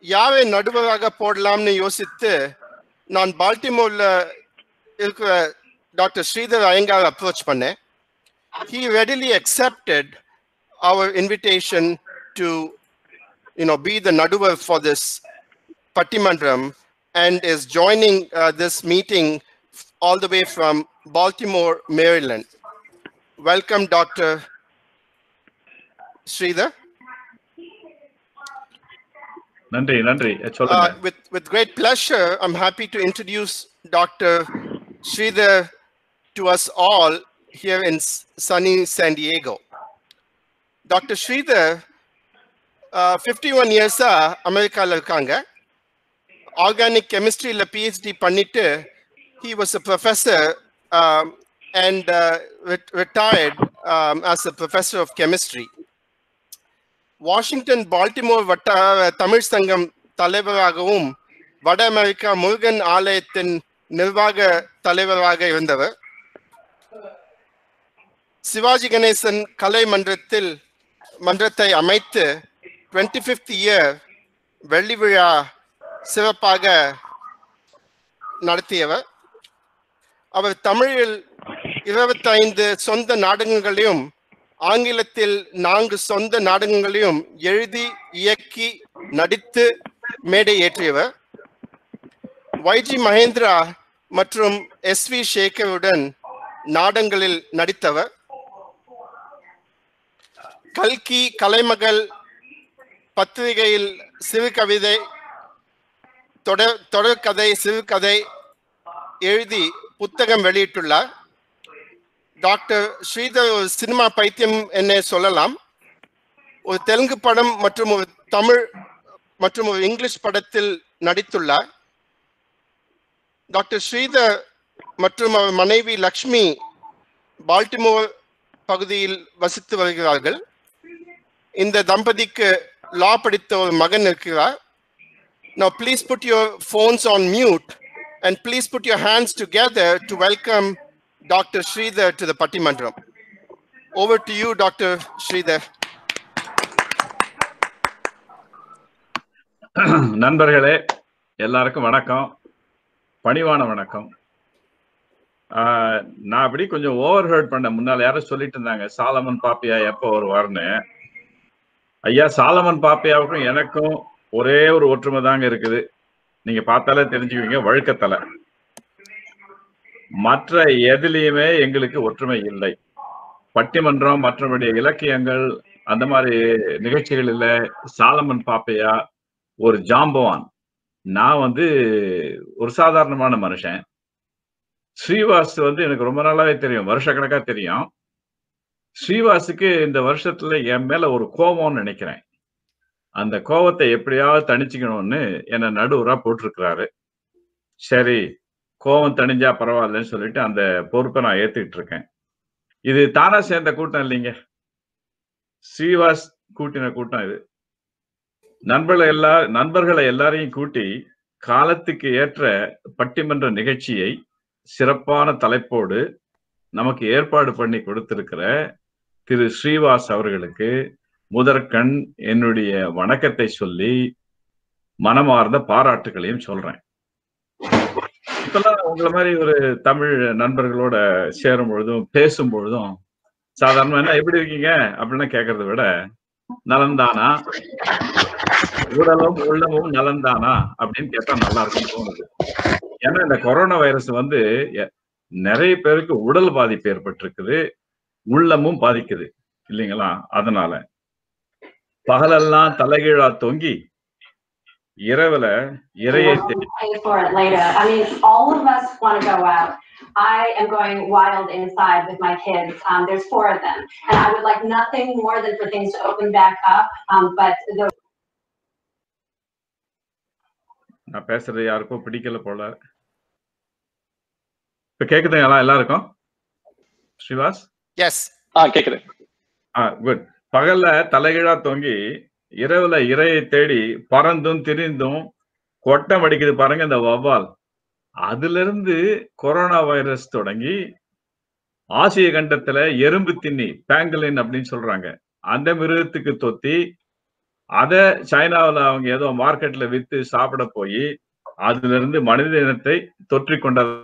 யாரை நடுவராக போடலாம்னு யோசித்து நான் பால்டிமோர்ல இருக்கிற டாக்டர் ஸ்ரீதர் ஐயங்கார் அப்ரோச் பண்ணேன் he readily accepted our invitation to you know be the naduvar for this pattimandram and is joining uh, this meeting all the way from baltimore maryland welcome dr sridhar நன்றி நன்றி சொல்லுங்க Uh, with, with great pleasure, I'm happy to introduce Dr. Sridhar to us all here in s- sunny San Diego. Dr. Sridhar, uh, 51 years அமெரிக்கால இருக்காங்க organic கெமிஸ்ட்ரியில் PhD பண்ணிட்டு he was a professor um, and uh, ret- retired um, as a professor of chemistry. Washington Baltimore Vattara Tamil சங்கம் தலைவராகவும் வட America Murugan ஆலயத்தின் நிர்வாக தலைவராக இருந்தவர் சிவாஜி கணேசன் கலை மன்றத்தில் மன்றத்தை அமைத்து டுவெண்ட்டி ஃபிஃப்த் இயர் வெள்ளி விழா சிறப்பாக நடத்தியவர் அவர் தமிழில் இருபத்தைந்து சொந்த நாடகங்களையும் ஆங்கிலத்தில் நான்கு சொந்த நாடகங்களையும் எழுதி இயக்கி நடித்து மேடை ஏற்றியவர் வைஜி மகேந்திரா மற்றும் எஸ் வி சேகருடன் நாடகங்களில் நடித்தவர் கல்கி கலைமகள் பத்திரிகையில் சிறுகவிதை தொடர் தொடர்கதை சிறுகதை எழுதி புத்தகம் வெளியிட்டுள்ளார் டாக்டர் ஸ்ரீதர் ஒரு சினிமா பைத்தியம் என்ன சொல்லலாம் ஒரு தெலுங்கு படம் மற்றும் ஒரு தமிழ் மற்றும் ஒரு இங்கிலீஷ் படத்தில் நடித்துள்ளார் டாக்டர் ஸ்ரீதர் மற்றும் அவர் மனைவி லக்ஷ்மி பால்டிமோர் பகுதியில் வசித்து வருகிறார்கள் இந்த தம்பதிக்கு லா படித்த ஒரு மகன் இருக்கிறார் Now please put your phones on mute and please put your hands together to welcome Dr. Sridhar to the Pattimandram. Over to you, Dr. Sridhar. நண்பர்களே எல்லாருக்கும் வணக்கம் பணிவான வணக்கம் ஆஹ், நான் அப்படி கொஞ்சம் ஓவர் ஹர்ட் பண்ண முன்னால யாரும் சொல்லிட்டு இருந்தாங்க சாலமன் பாப்பியா எப்போ வருவார்னு ஐயா சாலமன் பாப்பியாவுக்கும் எனக்கும் ஒரே ஒரு ஒற்றுமை தாங்க இருக்குது நீங்க பார்த்தாலே தெரிஞ்சுக்குவீங்க வழுக்கத்தலை மற்ற எதுலேயுமே எங்களுக்கு ஒற்றுமை இல்லை பட்டிமன்றம் மற்றபடி இலக்கியங்கள் அந்த மாதிரி நிகழ்ச்சிகளில் சாலமன் பாப்பையா ஒரு ஜாம்பவான் நான் வந்து ஒரு சாதாரணமான மனுஷன் ஸ்ரீவாஸ் வந்து எனக்கு ரொம்ப நாளாவே தெரியும் வருஷக்கணக்கா தெரியும் ஸ்ரீவாஸுக்கு இந்த வருஷத்துல என் மேல ஒரு கோபம்னு நினைக்கிறேன் அந்த கோபத்தை எப்படியாவது தணிச்சுக்கணும்னு என்னை நடுவரா போட்டிருக்கிறாரு சரி கோபம் தணிஞ்சா பரவாயில்லன்னு சொல்லிட்டு அந்த பொறுப்பை நான் ஏத்துக்கிட்டு இருக்கேன் இது தானா சேர்ந்த கூட்டம் இல்லைங்க ஸ்ரீவாஸ் கூட்டின கூட்டம் இது நண்பர்களை எல்லா நண்பர்களை எல்லாரையும் கூட்டி காலத்துக்கு ஏற்ற பட்டிமன்ற நிகழ்ச்சியை சிறப்பான தலைப்போடு நமக்கு ஏற்பாடு பண்ணி கொடுத்திருக்கிற திரு ஸ்ரீவாஸ் அவர்களுக்கு முதற்கண் என்னுடைய வணக்கத்தை சொல்லி மனமார்ந்த பாராட்டுகளையும் சொல்றேன் இப்பெல்லாம் உங்களை மாதிரி ஒரு தமிழ் நண்பர்களோட சேரும் பொழுதும் பேசும் பொழுதும் சாதாரணமா என்ன எப்படி இருக்கீங்க அப்படின்னு கேட்கறத விட நலந்தானா உடலும் உள்ளமும் நலந்தானா அப்படின்னு கேட்டா நல்லா இருக்கும்னு தோணுது ஏன்னா இந்த கொரோனா வைரஸ் வந்து எ- நிறைய பேருக்கு உடல் பாதிப்பு ஏற்பட்டிருக்குது உள்ளமும் பாதிக்குது இல்லைங்களா அதனால பகலெல்லாம் தலைகீழா தொங்கி இரவுல இரையை தேடி pay for it later. I mean, all of us want to go out. I am going wild inside with my kids. Um, there's four of them, and I would like nothing more than for things to open back up. Um, but the நான் பேசுறது யாருக்கும் பிடிக்கல போல இப்ப கேக்குதுங்களா எல்லாருக்கும் Srivas Yes. ஆ கேக்குது ஆ good பகல்ல தலைகீழா தொங்கி இரவுல இரையை தேடி பறந்தும் திரிந்தும் கொட்டம் அடிக்குது பாருங்க இந்த வவ்வால் அதுல இருந்து கொரோனா வைரஸ் தொடங்கி ஆசிய கண்டத்துல எறும்பு தின்னி பேங்கலின் அப்படின்னு சொல்றாங்க அந்த மிருகத்துக்கு தொத்தி அத சைனாவுல அவங்க ஏதோ மார்க்கெட்ல வித்து சாப்பிட போய் அதுல இருந்து மனித இனத்தை தொற்றிக் கொண்டதாக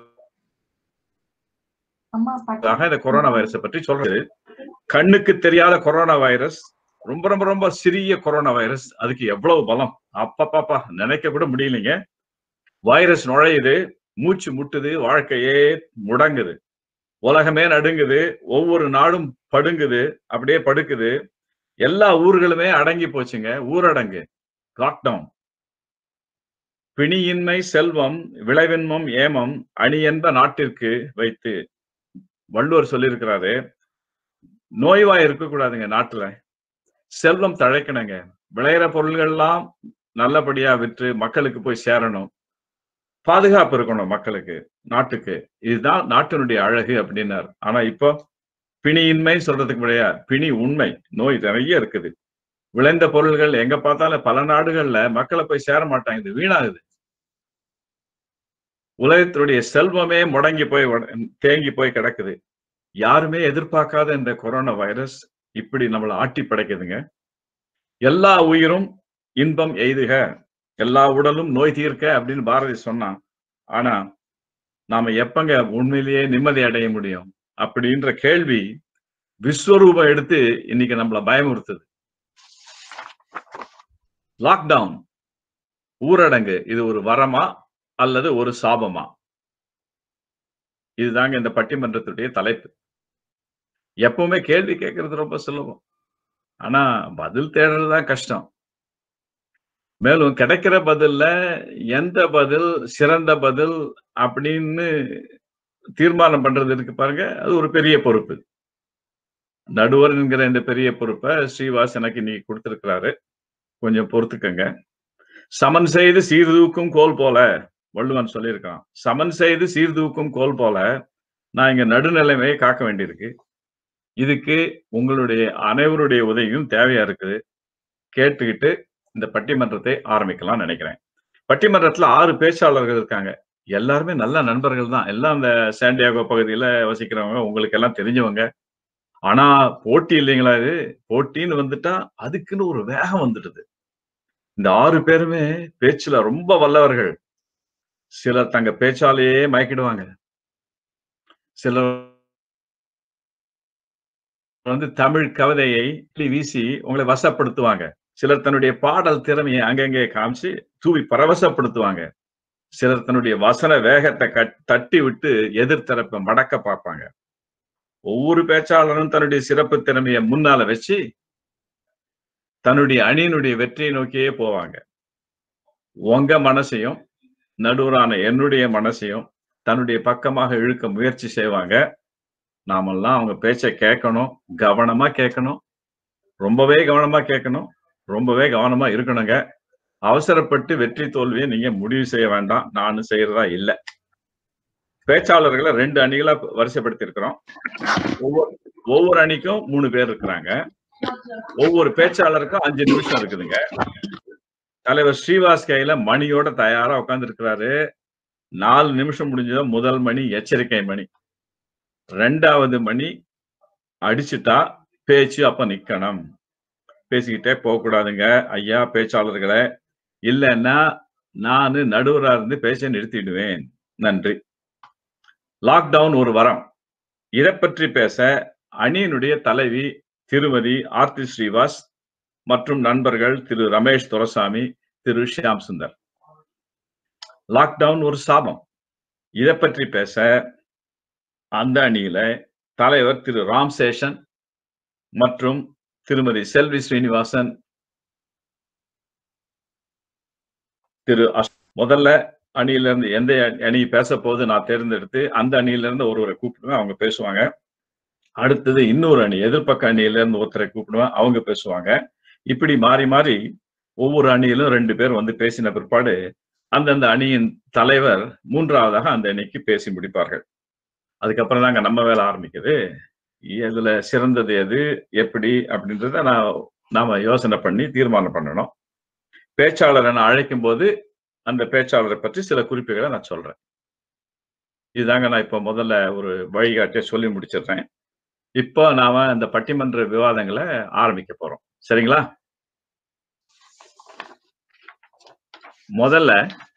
அம்மா பாட்டி இந்த கொரோனா வைரஸை பற்றி சொல்றது கண்ணுக்கு தெரியாத கொரோனா வைரஸ் ரொம்ப ரொம்ப ரொம்ப சிறிய கொரோனா வைரஸ் அதுக்கு எவ்வளவு பலம் அப்பப்பாப்பா நினைக்க கூட முடியலைங்க வைரஸ் நுழையுது மூச்சு முட்டுது வாழ்க்கையே முடங்குது உலகமே நடுங்குது ஒவ்வொரு நாடும் படுங்குது அப்படியே படுக்குது எல்லா ஊர்களுமே அடங்கி போச்சுங்க ஊரடங்கு லாக்டவுன் பிணியின்மை செல்வம் விளைவின்மம் ஏமம் அணி என்ப நாட்டிற்கு வைத்து வள்ளுவர் சொல்லியிருக்கிறாரு நோய்வாய் இருக்கக்கூடாதுங்க நாட்டுல செல்வம் தழைக்கணுங்க விளையிற பொருள்கள்லாம் நல்லபடியா விற்று மக்களுக்கு போய் சேரணும் பாதுகாப்பு இருக்கணும் மக்களுக்கு நாட்டுக்கு இதுதான் நாட்டினுடைய அழகு அப்படின்னாரு ஆனா இப்போ பிணியின்மை சொல்றதுக்கு முடியாது பிணி உண்மை நோய் நிறைய இருக்குது விளைந்த பொருள்கள் எங்க பார்த்தாலும் பல நாடுகள்ல மக்களை போய் சேர மாட்டாங்க இது வீணாகுது உலகத்தினுடைய செல்வமே முடங்கி போய் உட- தேங்கி போய் கிடக்குது யாருமே எதிர்பார்க்காத இந்த கொரோனா வைரஸ் இப்படி நம்மளை ஆட்டி படைக்குதுங்க எல்லா உயிரும் இன்பம் எய்துக எல்லா உடலும் நோய் தீர்க்க அப்படின்னு பாரதி சொன்னான் ஆனா நாம எப்பங்க உண்மையிலேயே நிம்மதி அடைய முடியும் அப்படின்ற கேள்வி விஸ்வரூபம் எடுத்து இன்னைக்கு நம்மள பயமுறுத்துது லாக்டவுன் ஊரடங்கு இது ஒரு வரமா அல்லது ஒரு சாபமா இதுதாங்க இந்த பட்டிமன்றத்துடைய தலைப்பு எப்பவுமே கேள்வி கேட்கறது ரொம்ப சுலபம் ஆனா பதில் தேடுறது தான் கஷ்டம் மேலும் கிடைக்கிற பதில்ல எந்த பதில் சிறந்த பதில் அப்படின்னு தீர்மானம் பண்றது இருக்கு பாருங்க அது ஒரு பெரிய பொறுப்பு நடுவர் என்கிற இந்த பெரிய பொறுப்பை ஸ்ரீவாஸ் எனக்கு இன்னைக்கு கொடுத்திருக்கிறாரு கொஞ்சம் பொறுத்துக்கங்க சமன் செய்து சீர்தூக்கும் கோல் போல வள்ளுவன் சொல்லியிருக்கான் சமன் செய்து சீர்தூக்கும் கோல் போல நான் இங்க நடுநிலைமையை காக்க வேண்டியிருக்கு இதுக்கு உங்களுடைய அனைவருடைய உதவியும் தேவையா இருக்குது கேட்டுக்கிட்டு இந்த பட்டிமன்றத்தை ஆரம்பிக்கலாம் நினைக்கிறேன் பட்டிமன்றத்துல ஆறு பேச்சாளர்கள் இருக்காங்க எல்லாருமே நல்ல நண்பர்கள் தான் எல்லாம் அந்த சாண்டியாகோ பகுதியில வசிக்கிறவங்க உங்களுக்கு எல்லாம் தெரிஞ்சவங்க ஆனா போட்டி இல்லைங்களா இது போட்டின்னு வந்துட்டா அதுக்குன்னு ஒரு வேகம் வந்துடுது இந்த ஆறு பேருமே பேச்சுல ரொம்ப வல்லவர்கள் சிலர் தங்க பேச்சாலேயே மயக்கிடுவாங்க சிலர் வந்து தமிழ் கவிதையை கிள்ளி வீசி உங்களை வசப்படுத்துவாங்க சிலர் தன்னுடைய பாடல் திறமையை அங்கங்கே காமிச்சு தூவி பரவசப்படுத்துவாங்க சிலர் தன்னுடைய வசன வேகத்தை கட் தட்டி விட்டு எதிர்த்தரப்பை மடக்க பார்ப்பாங்க ஒவ்வொரு பேச்சாளரும் தன்னுடைய சிறப்பு திறமையை முன்னால வச்சு தன்னுடைய அணியினுடைய வெற்றியை நோக்கியே போவாங்க உங்க மனசையும் நடுவரான என்னுடைய மனசையும் தன்னுடைய பக்கமாக இழுக்க முயற்சி செய்வாங்க நாமெல்லாம் அவங்க பேச்சை கேட்கணும் கவனமா கேட்கணும் ரொம்பவே கவனமா கேட்கணும் ரொம்பவே கவனமா இருக்கணுங்க அவசரப்பட்டு வெற்றி தோல்வியை நீங்க முடிவு செய்ய வேண்டாம் நானும் செய்யறதா இல்லை பேச்சாளர்களை ரெண்டு அணிகளா வரிசைப்படுத்தி இருக்கிறோம் ஒவ்வொரு ஒவ்வொரு அணிக்கும் மூணு பேர் இருக்கிறாங்க ஒவ்வொரு பேச்சாளருக்கும் அஞ்சு நிமிஷம் இருக்குதுங்க தலைவர் ஸ்ரீவாஸ் கையில மணியோட தயாரா உட்கார்ந்து இருக்கிறாரு நாலு நிமிஷம் முடிஞ்சதும் முதல் மணி எச்சரிக்கை மணி ரெண்டாவது மணி அடிச்சுட்டா பேச்சு அப்ப நிக்கணும் பேசிக்கிட்டே போகக்கூடாதுங்க ஐயா பேச்சாளர்களே இல்லைன்னா நான் நடுவரா இருந்து பேச்ச நிறுத்திடுவேன் நன்றி லாக்டவுன் ஒரு வரம் இதை பற்றி பேச அணியினுடைய தலைவி திருமதி ஆர்த்தி ஸ்ரீவாஸ் மற்றும் நண்பர்கள் திரு ரமேஷ் துரசாமி திரு ஷியாம் சுந்தர் லாக்டவுன் ஒரு சாபம் இதை பற்றி பேச அந்த அணியில தலைவர் திரு ராம் சேஷன் மற்றும் திருமதி செல்வி ஸ்ரீனிவாசன் திரு அஷ் முதல்ல அணியில இருந்து எந்த அணி பேச போது நான் தேர்ந்தெடுத்து அந்த அணியில இருந்து ஒருவரை கூப்பிடுவேன் அவங்க பேசுவாங்க அடுத்தது இன்னொரு அணி எதிர்ப்பக்க அணியில இருந்து ஒருத்தரை கூப்பிடுவேன் அவங்க பேசுவாங்க இப்படி மாறி மாறி ஒவ்வொரு அணியிலும் ரெண்டு பேர் வந்து பேசின பிற்பாடு அந்தந்த அணியின் தலைவர் மூன்றாவதாக அந்த அணிக்கு பேசி முடிப்பார்கள் அதுக்கப்புறம் தாங்க நம்ம வேலை ஆரம்பிக்குது இதுல சிறந்தது எது எப்படி அப்படின்றத நான் நாம யோசனை பண்ணி தீர்மானம் பண்ணணும் பேச்சாளரை நான் அழைக்கும் போது அந்த பேச்சாளரை பற்றி சில குறிப்புகளை நான் சொல்றேன் இதுதாங்க நான் இப்போ முதல்ல ஒரு வழிகாட்டிய சொல்லி முடிச்சிடுறேன் இப்போ நாம இந்த பட்டிமன்ற விவாதங்களை ஆரம்பிக்க போறோம் சரிங்களா முதல்ல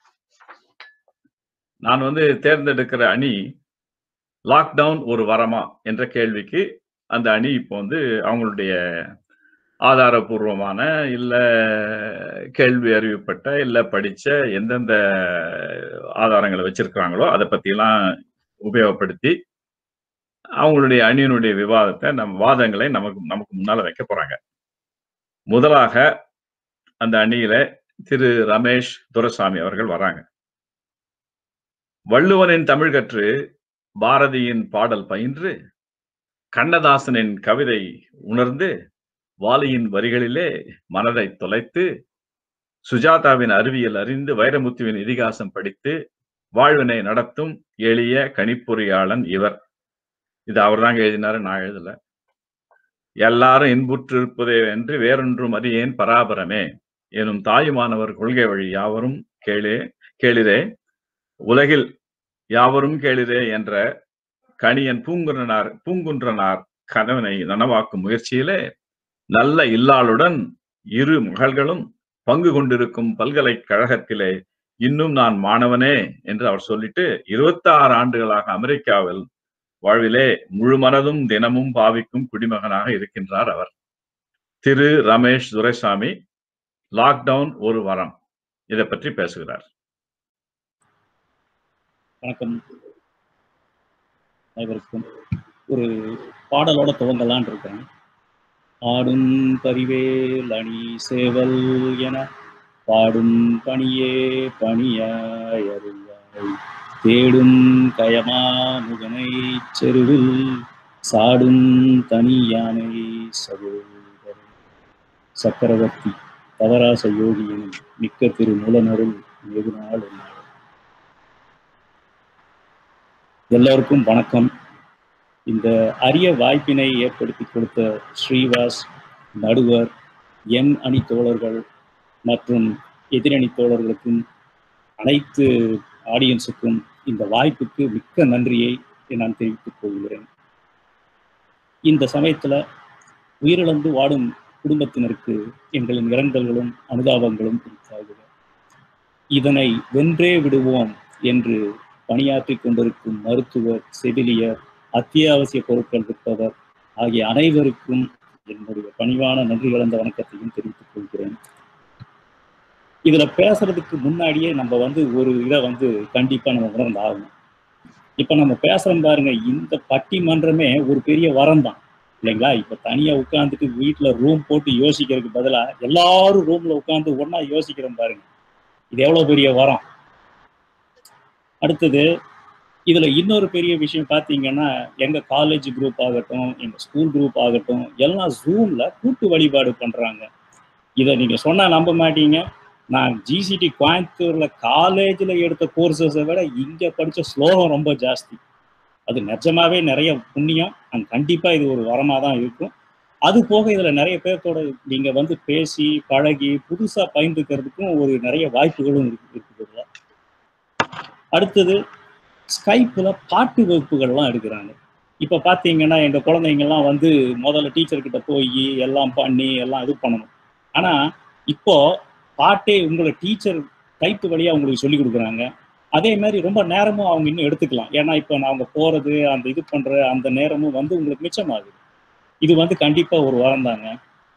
நான் வந்து தேர்ந்தெடுக்கிற அணி லாக்டவுன் ஒரு வரமா என்ற கேள்விக்கு அந்த அணி இப்போ வந்து அவங்களுடைய ஆதாரபூர்வமான இல்ல கேள்வி அறிவிப்பட்ட இல்ல படிச்ச எந்தெந்த ஆதாரங்களை வச்சிருக்கிறாங்களோ அதை பத்தியெல்லாம் உபயோகப்படுத்தி அவங்களுடைய அணியினுடைய விவாதத்தை நம் வாதங்களை நமக்கு நமக்கு முன்னால வைக்க போறாங்க முதலாக அந்த அணியில திரு ரமேஷ் துரசாமி அவர்கள் வராங்க வள்ளுவனின் தமிழ் கற்று பாரதியின் பாடல் பயின்று கண்ணதாசனின் கவிதை உணர்ந்து வாலியின் வரிகளிலே மனதை தொலைத்து சுஜாதாவின் அறிவியல் அறிந்து வைரமுத்துவின் இதிகாசம் படித்து வாழ்வினை நடத்தும் எளிய கணிப்பொறியாளன் இவர் இது அவர் தாங்க எழுதினாரு நான் எழுதல எல்லாரும் இன்புற்றிருப்பதே என்று வேறொன்றும் அறியேன் பராபரமே எனும் தாயுமானவர் கொள்கை வழி யாவரும் கேளே கேளிரே உலகில் யாவரும் கேளிரே என்ற கணியன் பூங்குன்றனார் பூங்குன்றனார் கனவினை நனவாக்கும் முயற்சியிலே நல்ல இல்லாளுடன் இரு மகள்களும் பங்கு கொண்டிருக்கும் பல்கலைக்கழகத்திலே இன்னும் நான் மாணவனே என்று அவர் சொல்லிட்டு இருபத்தி ஆறு ஆண்டுகளாக அமெரிக்காவில் வாழ்விலே முழு மனதும் தினமும் பாவிக்கும் குடிமகனாக இருக்கின்றார் அவர் திரு ரமேஷ் துரைசாமி லாக்டவுன் ஒரு வரம் இதை பற்றி பேசுகிறார் வணக்கம் அனைவருக்கும் ஒரு பாடலோட துவங்கலான் இருக்கேன் ஆடும் பரிவேல் அணி சேவல் என பாடும் பணியே பணியாய் அருள்வாய் தேடும் கயமா முகனை செருவில் சாடும் தனி யானை சகோதரன் சக்கரவர்த்தி தவராச யோகியின் மிக்க திரு மூலனருள் வெகுநாள் என்னாள் எல்லோருக்கும் வணக்கம் இந்த அரிய வாய்ப்பினை ஏற்படுத்தி கொடுத்த ஸ்ரீவாஸ் நடுவர் என் அணி தோழர்கள் மற்றும் எதிரணி தோழர்களுக்கும் அனைத்து ஆடியன்ஸுக்கும் இந்த வாய்ப்புக்கு மிக்க நன்றியை நான் தெரிவித்துக் கொள்கிறேன் இந்த சமயத்தில் உயிரிழந்து வாடும் குடும்பத்தினருக்கு எங்களின் இரங்கல்களும் அனுதாபங்களும் குறித்தாகுக இதனை வென்றே விடுவோம் என்று பணியாற்றிக் கொண்டிருக்கும் மருத்துவர் செவிலியர் அத்தியாவசிய பொருட்கள் விற்பவர் ஆகிய அனைவருக்கும் என்னுடைய பணிவான நன்றி கலந்த வணக்கத்தையும் தெரிவித்துக் கொள்கிறேன் இதுல பேசுறதுக்கு முன்னாடியே நம்ம வந்து ஒரு இதை வந்து கண்டிப்பா நம்ம உணர்ந்து ஆகணும் இப்ப நம்ம பேசுறோம் பாருங்க இந்த பட்டிமன்றமே ஒரு பெரிய வரம் தான் இல்லைங்களா இப்ப தனியா உட்காந்துட்டு வீட்டுல ரூம் போட்டு யோசிக்கிறதுக்கு பதிலா எல்லாரும் ரூம்ல உட்காந்து ஒன்னா யோசிக்கிறோம் பாருங்க இது எவ்வளவு பெரிய வரம் அடுத்தது இதுல இன்னொரு பெரிய விஷயம் பார்த்தீங்கன்னா எங்க காலேஜ் குரூப் ஆகட்டும் எங்க ஸ்கூல் குரூப் ஆகட்டும் எல்லாம் ஜூம்ல கூட்டு வழிபாடு பண்றாங்க இதை நீங்க சொன்னா நம்ப மாட்டீங்க நான் ஜிசிடி கோயம்புத்தூர்ல காலேஜ்ல எடுத்த கோர்சஸை விட இங்க படிச்ச ஸ்லோகம் ரொம்ப ஜாஸ்தி அது நிஜமாவே நிறைய புண்ணியம் அண்ட் கண்டிப்பா இது ஒரு வரமா தான் இருக்கும் அது போக இதுல நிறைய பேர்த்தோட நீங்க வந்து பேசி பழகி புதுசா பயந்துக்கிறதுக்கும் ஒரு நிறைய வாய்ப்புகளும் இருக்கு இருக்குது அடுத்தது ஸ்கைப்பில் பாட்டு வகுப்புகள்லாம் எடுக்கிறாங்க இப்போ பார்த்தீங்கன்னா எங்கள் குழந்தைங்கள்லாம் வந்து முதல்ல டீச்சர்கிட்ட போய் எல்லாம் பண்ணி எல்லாம் இது பண்ணணும் ஆனால் இப்போ பாட்டே உங்களை டீச்சர் டைப்பு வழியாக உங்களுக்கு சொல்லி கொடுக்குறாங்க அதே மாதிரி ரொம்ப நேரமும் அவங்க இன்னும் எடுத்துக்கலாம் ஏன்னா இப்போ நான் அவங்க போகிறது அந்த இது பண்ணுற அந்த நேரமும் வந்து உங்களுக்கு மிச்சமாகுது இது வந்து கண்டிப்பாக ஒரு வாரம் தாங்க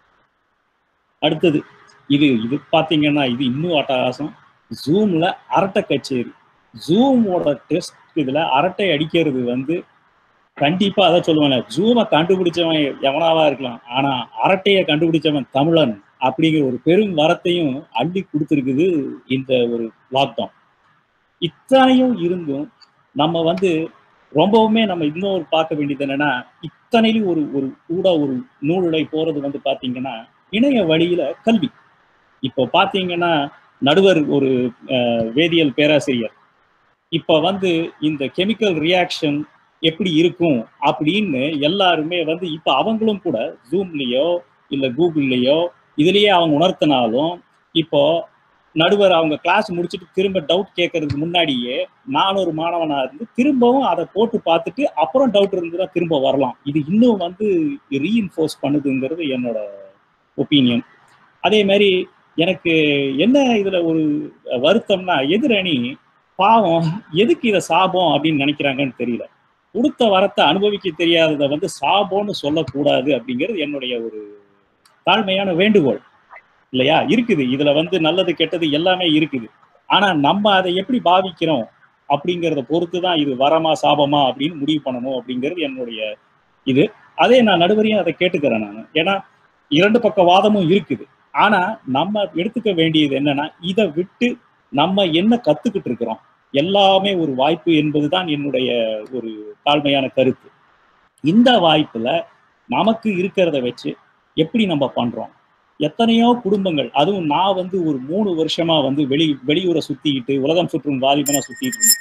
அடுத்தது இது இது பார்த்தீங்கன்னா இது இன்னும் அட்டகாசம் ஜூமில் அரட்டை கச்சேரி ஜூமோட டெஸ்ட் இதுல அரட்டை அடிக்கிறது வந்து கண்டிப்பா அதை சொல்லுவாங்க ஜூமை கண்டுபிடிச்சவன் எவனாவா இருக்கலாம் ஆனா அரட்டையை கண்டுபிடிச்சவன் தமிழன் அப்படிங்கிற ஒரு பெரும் வரத்தையும் அள்ளி கொடுத்துருக்குது இந்த ஒரு லாக்டவுன் இத்தனையும் இருந்தும் நம்ம வந்து ரொம்பவுமே நம்ம இன்னொரு பார்க்க வேண்டியது என்னன்னா இத்தனையிலும் ஒரு ஒரு கூட ஒரு நூலுடை போறது வந்து பாத்தீங்கன்னா இணைய வழியில கல்வி இப்போ பாத்தீங்கன்னா நடுவர் ஒரு வேதியியல் பேராசிரியர் இப்போ வந்து இந்த கெமிக்கல் ரியாக்ஷன் எப்படி இருக்கும் அப்படின்னு எல்லாருமே வந்து இப்போ அவங்களும் கூட ஜூம்லேயோ இல்லை கூகுள்லேயோ இதுலேயே அவங்க உணர்த்தினாலும் இப்போ நடுவர் அவங்க கிளாஸ் முடிச்சுட்டு திரும்ப டவுட் கேட்கறதுக்கு முன்னாடியே நான் ஒரு மாணவனாக இருந்து திரும்பவும் அதை போட்டு பார்த்துட்டு அப்புறம் டவுட் இருந்ததுன்னா திரும்ப வரலாம் இது இன்னும் வந்து ரீஇன்ஃபோர்ஸ் பண்ணுதுங்கிறது என்னோட ஒப்பீனியன் அதே மாதிரி எனக்கு என்ன இதுல ஒரு வருத்தம்னா எதிரணி பாவம் எதுக்கு இதை சாபம் அப்படின்னு நினைக்கிறாங்கன்னு தெரியல கொடுத்த வரத்தை அனுபவிக்க தெரியாததை வந்து சாபம்னு சொல்லக்கூடாது அப்படிங்கிறது என்னுடைய ஒரு தாழ்மையான வேண்டுகோள் இல்லையா இருக்குது இதுல வந்து நல்லது கெட்டது எல்லாமே இருக்குது ஆனா நம்ம அதை எப்படி பாவிக்கிறோம் அப்படிங்கிறத பொறுத்து தான் இது வரமா சாபமா அப்படின்னு முடிவு பண்ணணும் அப்படிங்கிறது என்னுடைய இது அதே நான் நடுவரையும் அதை கேட்டுக்கிறேன் நான் ஏன்னா இரண்டு பக்க வாதமும் இருக்குது ஆனா நம்ம எடுத்துக்க வேண்டியது என்னன்னா இதை விட்டு நம்ம என்ன கத்துக்கிட்டு இருக்கிறோம் எல்லாமே ஒரு வாய்ப்பு என்பதுதான் என்னுடைய ஒரு தாழ்மையான கருத்து இந்த வாய்ப்புல நமக்கு இருக்கிறத வச்சு எப்படி நம்ம பண்றோம் எத்தனையோ குடும்பங்கள் அதுவும் நான் வந்து ஒரு மூணு வருஷமா வந்து வெளி வெளியூரை சுத்திக்கிட்டு உலகம் சுற்றும் வாலிபனா சுத்திட்டு இருந்தேன்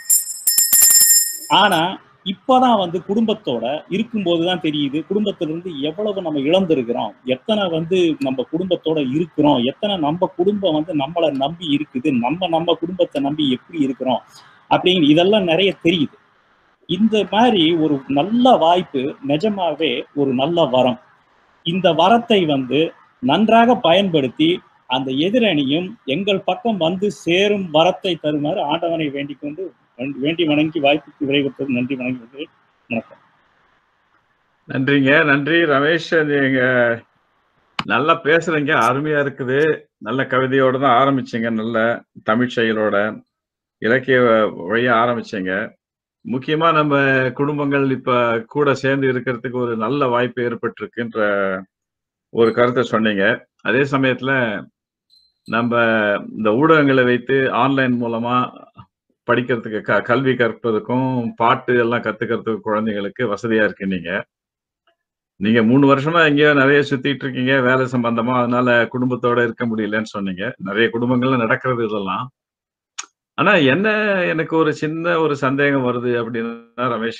ஆனா இப்பதான் வந்து குடும்பத்தோட இருக்கும்போது தான் தெரியுது குடும்பத்திலிருந்து எவ்வளவு நம்ம இழந்திருக்கிறோம் எத்தனை வந்து நம்ம குடும்பத்தோட இருக்கிறோம் எத்தனை நம்ம குடும்பம் வந்து நம்மளை நம்பி இருக்குது நம்ம நம்ம குடும்பத்தை நம்பி எப்படி இருக்கிறோம் அப்படின்னு இதெல்லாம் நிறைய தெரியுது இந்த மாதிரி ஒரு நல்ல வாய்ப்பு நிஜமாவே ஒரு நல்ல வரம் இந்த வரத்தை வந்து நன்றாக பயன்படுத்தி அந்த எதிரணியும் எங்கள் பக்கம் வந்து சேரும் வரத்தை தருமாறு ஆண்டவனை வேண்டிக் கொண்டு வேண்டி- வேண்டி வணங்கி வாய்ப்புக்கு விரைவிட்டது நன்றி வணங்கி கொண்டு வணக்கம் நன்றிங்க நன்றி ரமேஷ் நீங்க நல்லா பேசுறீங்க அருமையா இருக்குது நல்ல கவிதையோட தான் ஆரம்பிச்சீங்க நல்ல தமிழ் செயலோட இலக்கிய வழியா ஆரம்பிச்சீங்க முக்கியமா நம்ம குடும்பங்கள் இப்ப கூட சேர்ந்து இருக்கிறதுக்கு ஒரு நல்ல வாய்ப்பு ஏற்பட்டிருக்குன்ற ஒரு கருத்தை சொன்னீங்க அதே சமயத்துல நம்ம இந்த ஊடகங்களை வைத்து ஆன்லைன் மூலமா படிக்கிறதுக்கு க கல்வி கற்பதற்கும் பாட்டு எல்லாம் கத்துக்கிறதுக்கு குழந்தைங்களுக்கு வசதியா இருக்கு நீங்க நீங்க மூணு வருஷமா எங்கேயோ நிறைய சுத்திட்டு இருக்கீங்க வேலை சம்பந்தமா அதனால குடும்பத்தோட இருக்க முடியலன்னு சொன்னீங்க நிறைய குடும்பங்கள்ல நடக்கிறது இதெல்லாம் ஆனா என்ன எனக்கு ஒரு சின்ன ஒரு சந்தேகம் வருது அப்படின்னா ரமேஷ்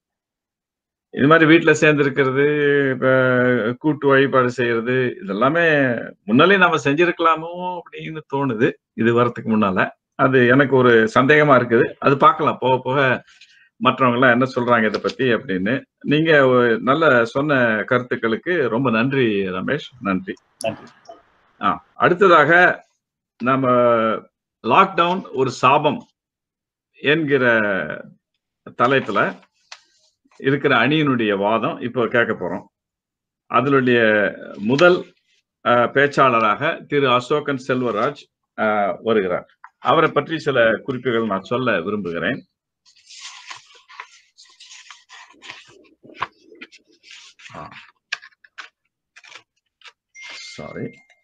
இது மாதிரி வீட்டுல சேர்ந்து இருக்கிறது இப்ப கூட்டு வழிபாடு செய்யறது இதெல்லாமே முன்னாலே நம்ம செஞ்சிருக்கலாமோ அப்படின்னு தோணுது இது வரதுக்கு முன்னால அது எனக்கு ஒரு சந்தேகமா இருக்குது அது பார்க்கலாம் போக போக மற்றவங்க எல்லாம் என்ன சொல்றாங்க இதை பத்தி அப்படின்னு நீங்க ஒரு நல்ல சொன்ன கருத்துக்களுக்கு ரொம்ப நன்றி ரமேஷ் நன்றி நன்றி ஆ அடுத்ததாக நம்ம லாக்டவுன் ஒரு சாபம் என்கிற தலைப்புல இருக்கிற அணியினுடைய வாதம் இப்போ கேட்க போறோம் அதனுடைய முதல் அஹ், பேச்சாளராக திரு அசோகன் செல்வராஜ் அஹ், வருகிறார் அவரை பற்றி சில குறிப்புகள் நான் சொல்ல விரும்புகிறேன் சாரி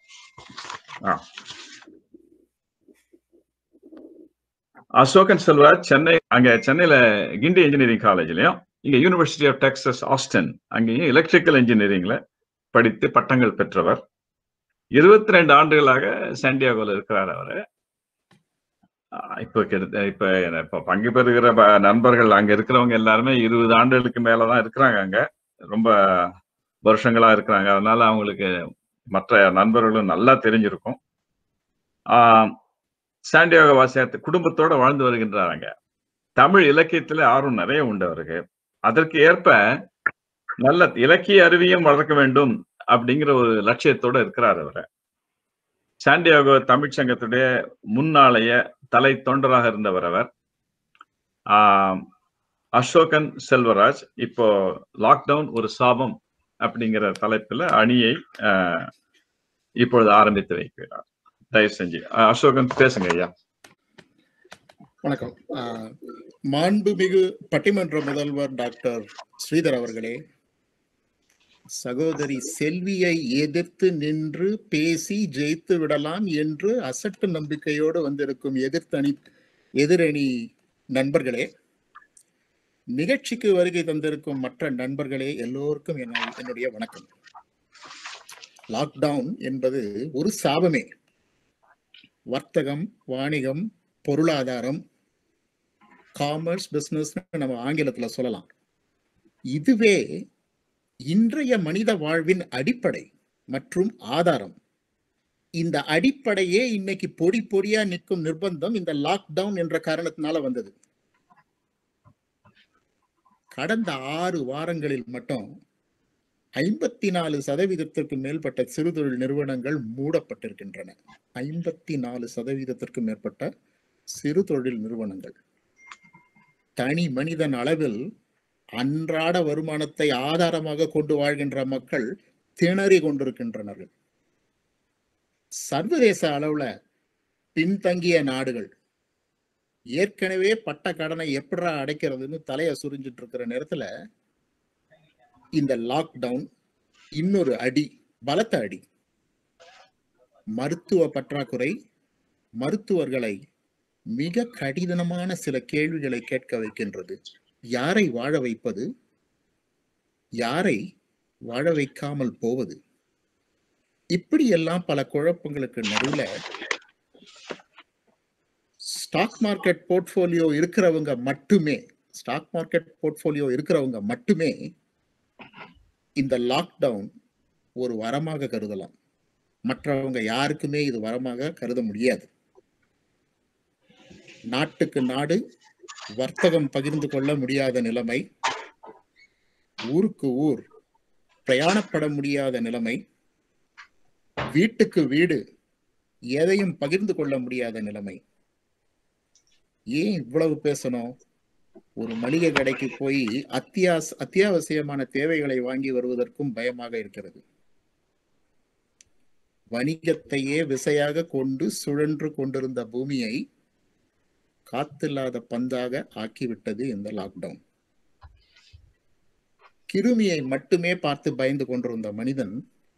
அசோகன் செல்வராஜ் சென்னை அங்க சென்னையில கிண்டி இன்ஜினியரிங் காலேஜ்லயும் இங்க யூனிவர்சிட்டி ஆஃப் டெக்சஸ் ஆஸ்டன் அங்கேயும் எலக்ட்ரிக்கல் இன்ஜினியரிங்ல படித்து பட்டங்கள் பெற்றவர் இருபத்தி ரெண்டு ஆண்டுகளாக சாண்டியாகோல இருக்கிறார் அவரு ஆஹ் இப்ப கிட்ட இப்ப என்ன- இப்ப பங்கு பெறுகிற ப- நண்பர்கள் அங்க இருக்கிறவங்க எல்லாருமே இருபது ஆண்டுகளுக்கு மேலதான் இருக்கிறாங்க அங்க ரொம்ப வருஷங்களா இருக்கிறாங்க அதனால அவங்களுக்கு மற்ற நண்பர்களும் நல்லா தெரிஞ்சிருக்கும் ஆஹ் சாண்டியாகோ வாசியாத்து குடும்பத்தோட வாழ்ந்து வருகின்றாங்க தமிழ் இலக்கியத்துல ஆர்வம் நிறைய உண்டு அவருக்கு அதற்கு ஏற்ப நல்ல இலக்கிய அறிவியும் வளர்க்க வேண்டும் அப்படிங்கிற ஒரு லட்சியத்தோட இருக்கிறார் அவர் சாண்டியாகோ தமிழ்ச் சங்கத்துடைய முன்னாளைய தலை தொண்டராக இருந்தவர் அவர் ஆஹ் அசோகன் செல்வராஜ் இப்போ லாக்டவுன் ஒரு சாபம் அப்படிங்கிற தலைப்புல அணியை ஆஹ் இப்பொழுது ஆரம்பித்து வைக்கிறார் தயவு செஞ்சு அஹ் அசோகன் பேசுங்க ஐயா வணக்கம் ஆஹ் மாண்புமிகு பட்டிமன்ற முதல்வர் டாக்டர் ஸ்ரீதர் அவர்களே சகோதரி செல்வியை எதிர்த்து நின்று பேசி ஜெயித்து விடலாம் என்று அசட்டு நம்பிக்கையோடு வந்திருக்கும் எதிர்த்தணி எதிரணி நண்பர்களே நிகழ்ச்சிக்கு வருகை தந்திருக்கும் மற்ற நண்பர்களே எல்லோருக்கும் என்ன- என்னுடைய வணக்கம் லாக்டவுன் என்பது ஒரு சாபமே வர்த்தகம் வாணிகம் பொருளாதாரம் காமர்ஸ் பிசினஸ் நம்ம ஆங்கிலத்துல சொல்லலாம் இதுவே இன்றைய மனித வாழ்வின் அடிப்படை மற்றும் ஆதாரம் இந்த அடிப்படையே இன்னைக்கு பொடி பொடியா நிற்கும் நிர்பந்தம் இந்த லாக்டவுன் என்ற காரணத்தினால வந்தது கடந்த ஆறு வாரங்களில் மட்டும் ஐம்பத்தி நாலு சதவீதத்திற்கு மேற்பட்ட சிறு தொழில் நிறுவனங்கள் மூடப்பட்டிருக்கின்றன ஐம்பத்தி நாலு சதவீதத்திற்கு மேற்பட்ட சிறு தொழில் நிறுவனங்கள் தனி மனிதன் அளவில் அன்றாட வருமானத்தை ஆதாரமாக கொண்டு வாழ்கின்ற மக்கள் திணறி கொண்டிருக்கின்றனர்கள் சர்வதேச அளவுல பின்தங்கிய நாடுகள் ஏற்கனவே பட்ட கடனை எப்படா அடைக்கிறதுன்னு தலைய சுரிஞ்சிட்டு இருக்கிற நேரத்துல இந்த லாக்டவுன் இன்னொரு அடி பலத்த அடி மருத்துவ பற்றாக்குறை மருத்துவர்களை மிக கடினமான சில கேள்விகளை கேட்க வைக்கின்றது யாரை வாழ வைப்பது யாரை வாழ வைக்காமல் போவது இப்படியெல்லாம் பல குழப்பங்களுக்கு நடுவுல ஸ்டாக் மார்க்கெட் போர்ட்ஃபோலியோ இருக்கிறவங்க மட்டுமே ஸ்டாக் மார்க்கெட் போர்ட்ஃபோலியோ இருக்கிறவங்க மட்டுமே இந்த லாக்டவுன் ஒரு வரமாக கருதலாம் மற்றவங்க யாருக்குமே இது வரமாக கருத முடியாது நாட்டுக்கு நாடு வர்த்தகம் பகிர்ந்து கொள்ள முடியாத நிலைமை ஊருக்கு ஊர் பிரயாணப்பட முடியாத நிலைமை வீட்டுக்கு வீடு எதையும் பகிர்ந்து கொள்ள முடியாத நிலைமை ஏன் இவ்வளவு பேசணும் ஒரு மளிகை கடைக்கு போய் அத்தியாவ அத்தியாவசியமான தேவைகளை வாங்கி வருவதற்கும் பயமாக இருக்கிறது வணிகத்தையே விசையாக கொண்டு சுழன்று கொண்டிருந்த பூமியை காத்தில்லாத பந்தாக ஆக்கிவிட்டது இந்த லாக்டவுன் கிருமியை மட்டுமே பார்த்து பயந்து கொண்டிருந்த மனிதன்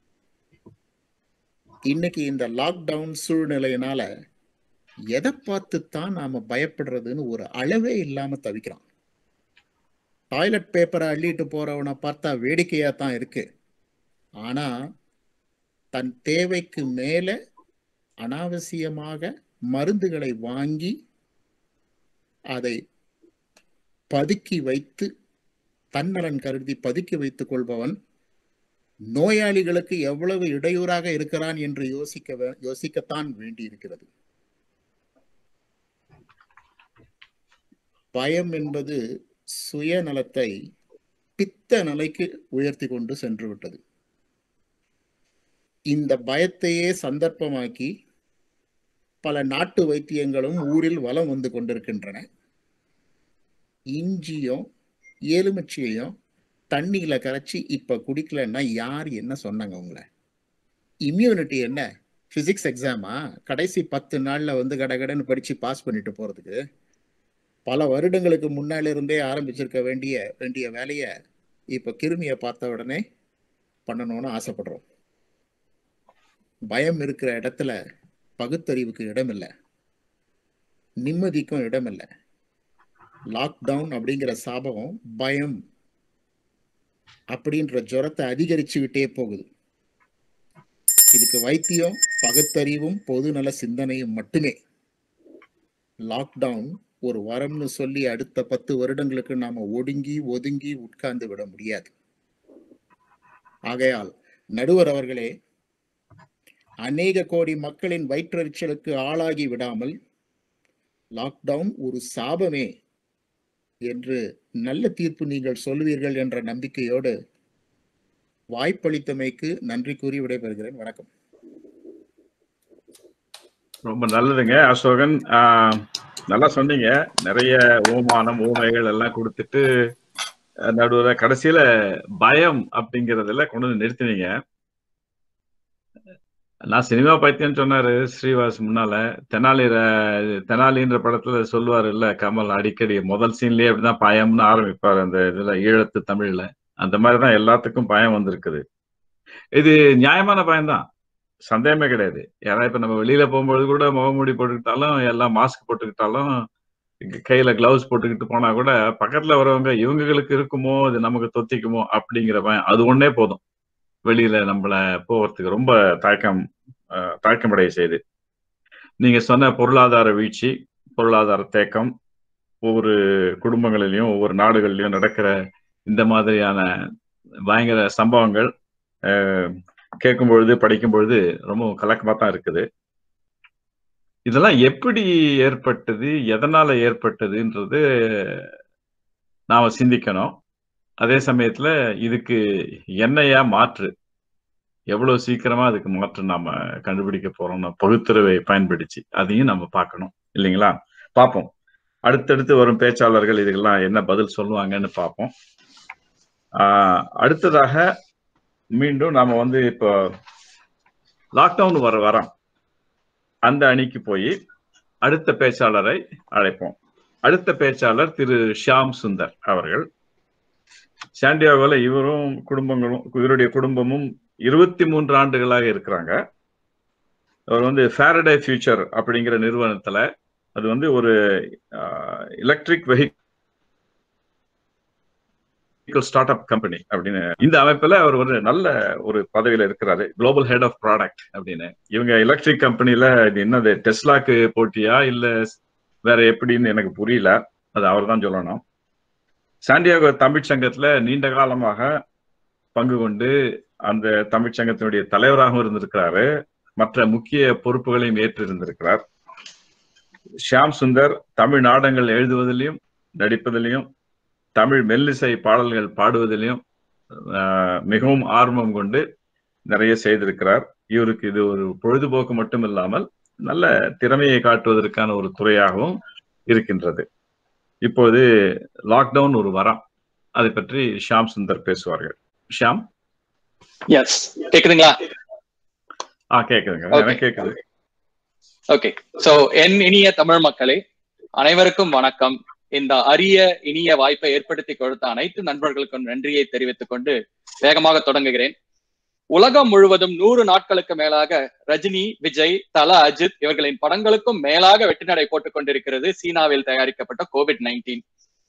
இன்னைக்கு இந்த லாக்டவுன் சூழ்நிலையினால எதை பார்த்துத்தான் நாம பயப்படுறதுன்னு ஒரு அளவே இல்லாம தவிக்கிறான் டாய்லெட் பேப்பரை அள்ளிட்டு போறவனை பார்த்தா வேடிக்கையா தான் இருக்கு ஆனா தன் தேவைக்கு மேல அனாவசியமாக மருந்துகளை வாங்கி அதை பதுக்கி வைத்து தன்னலன் கருதி பதுக்கி வைத்துக் கொள்பவன் நோயாளிகளுக்கு எவ்வளவு இடையூறாக இருக்கிறான் என்று யோசிக்க வே- யோசிக்கத்தான் வேண்டி இருக்கிறது பயம் என்பது சுயநலத்தை பித்த நிலைக்கு உயர்த்தி கொண்டு சென்று விட்டது இந்த பயத்தையே சந்தர்ப்பமாக்கி பல நாட்டு வைத்தியங்களும் ஊரில் வலம் வந்து கொண்டிருக்கின்றன இஞ்சியும் எலுமிச்சையும் தண்ணியில கரைச்சி இப்ப குடிக்கலன்னா யார் என்ன சொன்னாங்க உங்களை இம்யூனிட்டி என்ன பிசிக்ஸ் எக்ஸாமா கடைசி பத்து நாள்ல வந்து கடகடன்னு படிச்சு பாஸ் பண்ணிட்டு போறதுக்கு பல வருடங்களுக்கு முன்னால இருந்தே ஆரம்பிச்சிருக்க வேண்டிய வேண்டிய வேலையை இப்ப கிருமியை பார்த்த உடனே பண்ணணும்னு ஆசைப்படுறோம் பயம் இருக்கிற இடத்துல பகுத்தறிவுக்கு இடம் இல்லை நிம்மதிக்கும் இடம் இல்லை லாக்டவுன் அப்படிங்கிற சாபகம் பயம் அப்படின்ற ஜுரத்தை அதிகரிச்சுக்கிட்டே போகுது இதுக்கு வைத்தியம் பகுத்தறிவும் பொதுநல சிந்தனையும் மட்டுமே லாக்டவுன் ஒரு வரம்னு சொல்லி அடுத்த பத்து வருடங்களுக்கு நாம ஒடுங்கி ஒதுங்கி உட்கார்ந்து விட முடியாது ஆகையால் நடுவர் அவர்களே அநேக கோடி மக்களின் வயிற்றெரிச்சலுக்கு ஆளாகி விடாமல் லாக்டவுன் ஒரு சாபமே என்று நல்ல தீர்ப்பு நீங்கள் சொல்வீர்கள் என்ற நம்பிக்கையோடு வாய்ப்பளித்தமைக்கு நன்றி கூறி விடைபெறுகிறேன் வணக்கம் ரொம்ப நல்லதுங்க அசோகன் ஆஹ், நல்லா சொன்னீங்க நிறைய ஓமானம் ஓமைகள் எல்லாம் கொடுத்துட்டு அஹ், நடுவுல கடைசியில பயம் அப்படிங்கறதுல கொண்டு வந்து நிறுத்தினீங்க நான் சினிமா பைத்தியம் சொன்னாரு ஸ்ரீவாஸ் முன்னால தெனாலி ர- தெனாலின்ற படத்துல சொல்லுவாரு இல்ல கமல் அடிக்கடி முதல் சீன்லயே அப்படிதான் பயம்னு ஆரம்பிப்பாரு அந்த இதுல ஈழத்து தமிழ்ல அந்த மாதிரிதான் எல்லாத்துக்கும் பயம் வந்திருக்குது இது நியாயமான பயம்தான் சந்தேகமே கிடையாது ஏன்னா இப்ப நம்ம வெளியில போகும்போது கூட முகமூடி போட்டுக்கிட்டாலும் எல்லாம் மாஸ்க் போட்டுக்கிட்டாலும் இங்க கையில கிளவுஸ் போட்டுக்கிட்டு போனா கூட பக்கத்துல வரவங்க இவங்களுக்கு இருக்குமோ இது நமக்கு தொத்திக்குமோ அப்படிங்கிற பயம் அது ஒண்ணே போதும் வெளியில நம்மள போகிறதுக்கு ரொம்ப தயக்கம் அஹ், தயக்கமடைய செய்யுது நீங்க சொன்ன பொருளாதார வீழ்ச்சி பொருளாதார தேக்கம் ஒவ்வொரு குடும்பங்களிலையும் ஒவ்வொரு நாடுகளிலையும் நடக்கிற இந்த மாதிரியான பயங்கர சம்பவங்கள் அஹ், கேட்கும் பொழுது படிக்கும் பொழுது ரொம்ப கலக்கமா தான் இருக்குது இதெல்லாம் எப்படி ஏற்பட்டது எதனால ஏற்பட்டதுன்றது நாம சிந்திக்கணும் அதே சமயத்துல இதுக்கு என்னையா மாற்று எவ்வளவு சீக்கிரமா அதுக்கு மாற்று நாம கண்டுபிடிக்க போறோம்னு பகுத்துறவை பயன்படுத்தி அதையும் நம்ம பார்க்கணும் இல்லைங்களா பார்ப்போம் அடுத்தடுத்து வரும் பேச்சாளர்கள் இதுக்கெல்லாம் என்ன பதில் சொல்லுவாங்கன்னு பார்ப்போம் ஆஹ் அடுத்ததாக மீண்டும் நாம வந்து இப்போ லாக்டவுன் வர வரோம் அந்த அணிக்கு போய் அடுத்த பேச்சாளரை அழைப்போம் அடுத்த பேச்சாளர் திரு ஷியாம் சுந்தர் அவர்கள் சாண்டியாகோல இவரும் குடும்பங்களும் இவருடைய குடும்பமும் இருபத்தி மூன்று ஆண்டுகளாக இருக்கிறாங்க அவர் வந்து ஃபேரடே ஃபியூச்சர் அப்படிங்கிற நிறுவனத்துல அது வந்து ஒரு electric vehicle start up company அப்படின்னு இந்த அமைப்புல அவர் ஒரு நல்ல ஒரு பதவியில இருக்கிறாரு குளோபல் ஹெட் ஆஃப் ப்ராடக்ட் அப்படின்னு இவங்க எலக்ட்ரிக் கம்பெனில இது என்னது டெஸ்லாக்கு போட்டியா இல்ல வேற எப்படின்னு எனக்கு புரியல அது அவர் தான் சொல்லணும் சாண்டியாகோ தமிழ்ச் சங்கத்துல நீண்ட காலமாக பங்கு கொண்டு அந்த தமிழ்ச் சங்கத்தினுடைய தலைவராகவும் இருந்திருக்கிறாரு மற்ற முக்கிய பொறுப்புகளையும் ஏற்று இருந்திருக்கிறார் ஷியாம் சுந்தர் தமிழ் நாடகங்கள் எழுதுவதிலையும் நடிப்பதிலையும் தமிழ் மெல்லிசை பாடல்கள் பாடுவதிலையும் மிகவும் ஆர்வம் கொண்டு நிறைய செய்திருக்கிறார் இவருக்கு இது ஒரு பொழுதுபோக்கு மட்டும் இல்லாமல் நல்ல திறமையை காட்டுவதற்கான ஒரு துறையாகவும் இருக்கின்றது இப்போது லாக்டவுன் ஒரு வரம் அதை பற்றி ஷியாம் சுந்தர் பேசுவார்கள் ஷியாம் எஸ் கேக்குதுங்களா ஆ கேக்குதுங்க எனக்கு கேக்குது ஓகே சோ என் இனிய தமிழ் மக்களே அனைவருக்கும் வணக்கம் இந்த அரிய இனிய வாய்ப்பை ஏற்படுத்தி கொடுத்த அனைத்து நண்பர்களுக்கும் நன்றியை தெரிவித்துக் கொண்டு வேகமாக தொடங்குகிறேன் உலகம் முழுவதும் நூறு நாட்களுக்கு மேலாக ரஜினி விஜய் தல அஜித் இவர்களின் படங்களுக்கும் மேலாக வெற்றிநடை போட்டுக் கொண்டிருக்கிறது சீனாவில் தயாரிக்கப்பட்ட கோவிட் நைன்டீன்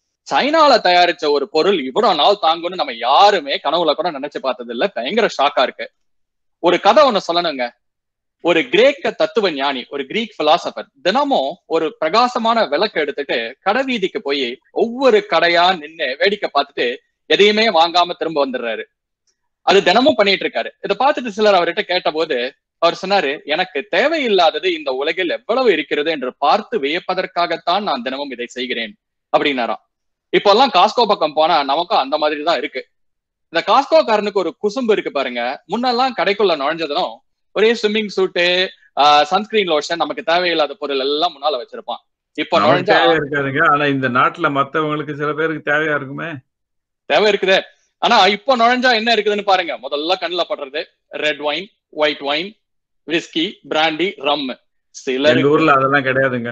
சைனால தயாரிச்ச ஒரு பொருள் இவ்வளவு நாள் தாங்கும்னு நம்ம யாருமே கனவுல கூட நினைச்சு பார்த்தது இல்ல பயங்கர ஷாக்கா இருக்கு ஒரு கதை ஒண்ணு சொல்லணுங்க ஒரு கிரேக்க தத்துவ ஞானி ஒரு கிரீக் பிலாசபர் தினமும் ஒரு பிரகாசமான விளக்கு எடுத்துட்டு கடை வீதிக்கு போய் ஒவ்வொரு கடையா நின்னு வேடிக்கை பார்த்துட்டு எதையுமே வாங்காம திரும்ப வந்துடுறாரு அது தினமும் பண்ணிட்டு இருக்காரு இதை பார்த்துட்டு சிலர் அவர்கிட்ட கேட்ட போது அவர் சொன்னாரு எனக்கு தேவையில்லாதது இந்த உலகில் எவ்வளவு இருக்கிறது என்று பார்த்து வியப்பதற்காகத்தான் நான் தினமும் இதை செய்கிறேன் அப்படின்னாராம் இப்போ எல்லாம் காஸ்கோ பக்கம் போனா நமக்கும் அந்த மாதிரி தான் இருக்கு இந்த காஸ்கோ காரனுக்கு ஒரு குசும்பு இருக்கு பாருங்க முன்னெல்லாம் கடைக்குள்ள நுழைஞ்சதும் ஒரே ஸ்விம்மிங் சூட்டு சன்ஸ்கிரீன் லோஷன் நமக்கு தேவையில்லாத பொருள் எல்லாம் முன்னால வச்சிருப்பான் இப்போ நுழைஞ்சா தேவை இருக்காதுங்க ஆனா இந்த நாட்டுல மத்தவங்களுக்கு சில பேருக்கு தேவையா இருக்குமே தேவை இருக்குதே ஆனா இப்போ நுழைஞ்சா என்ன இருக்குதுன்னு பாருங்க முதல்ல கண்ணுல படுறது red wine white wine whisky brandy rum எங்க சிலருக்கு ஊர்ல அதெல்லாம் கிடையாதுங்க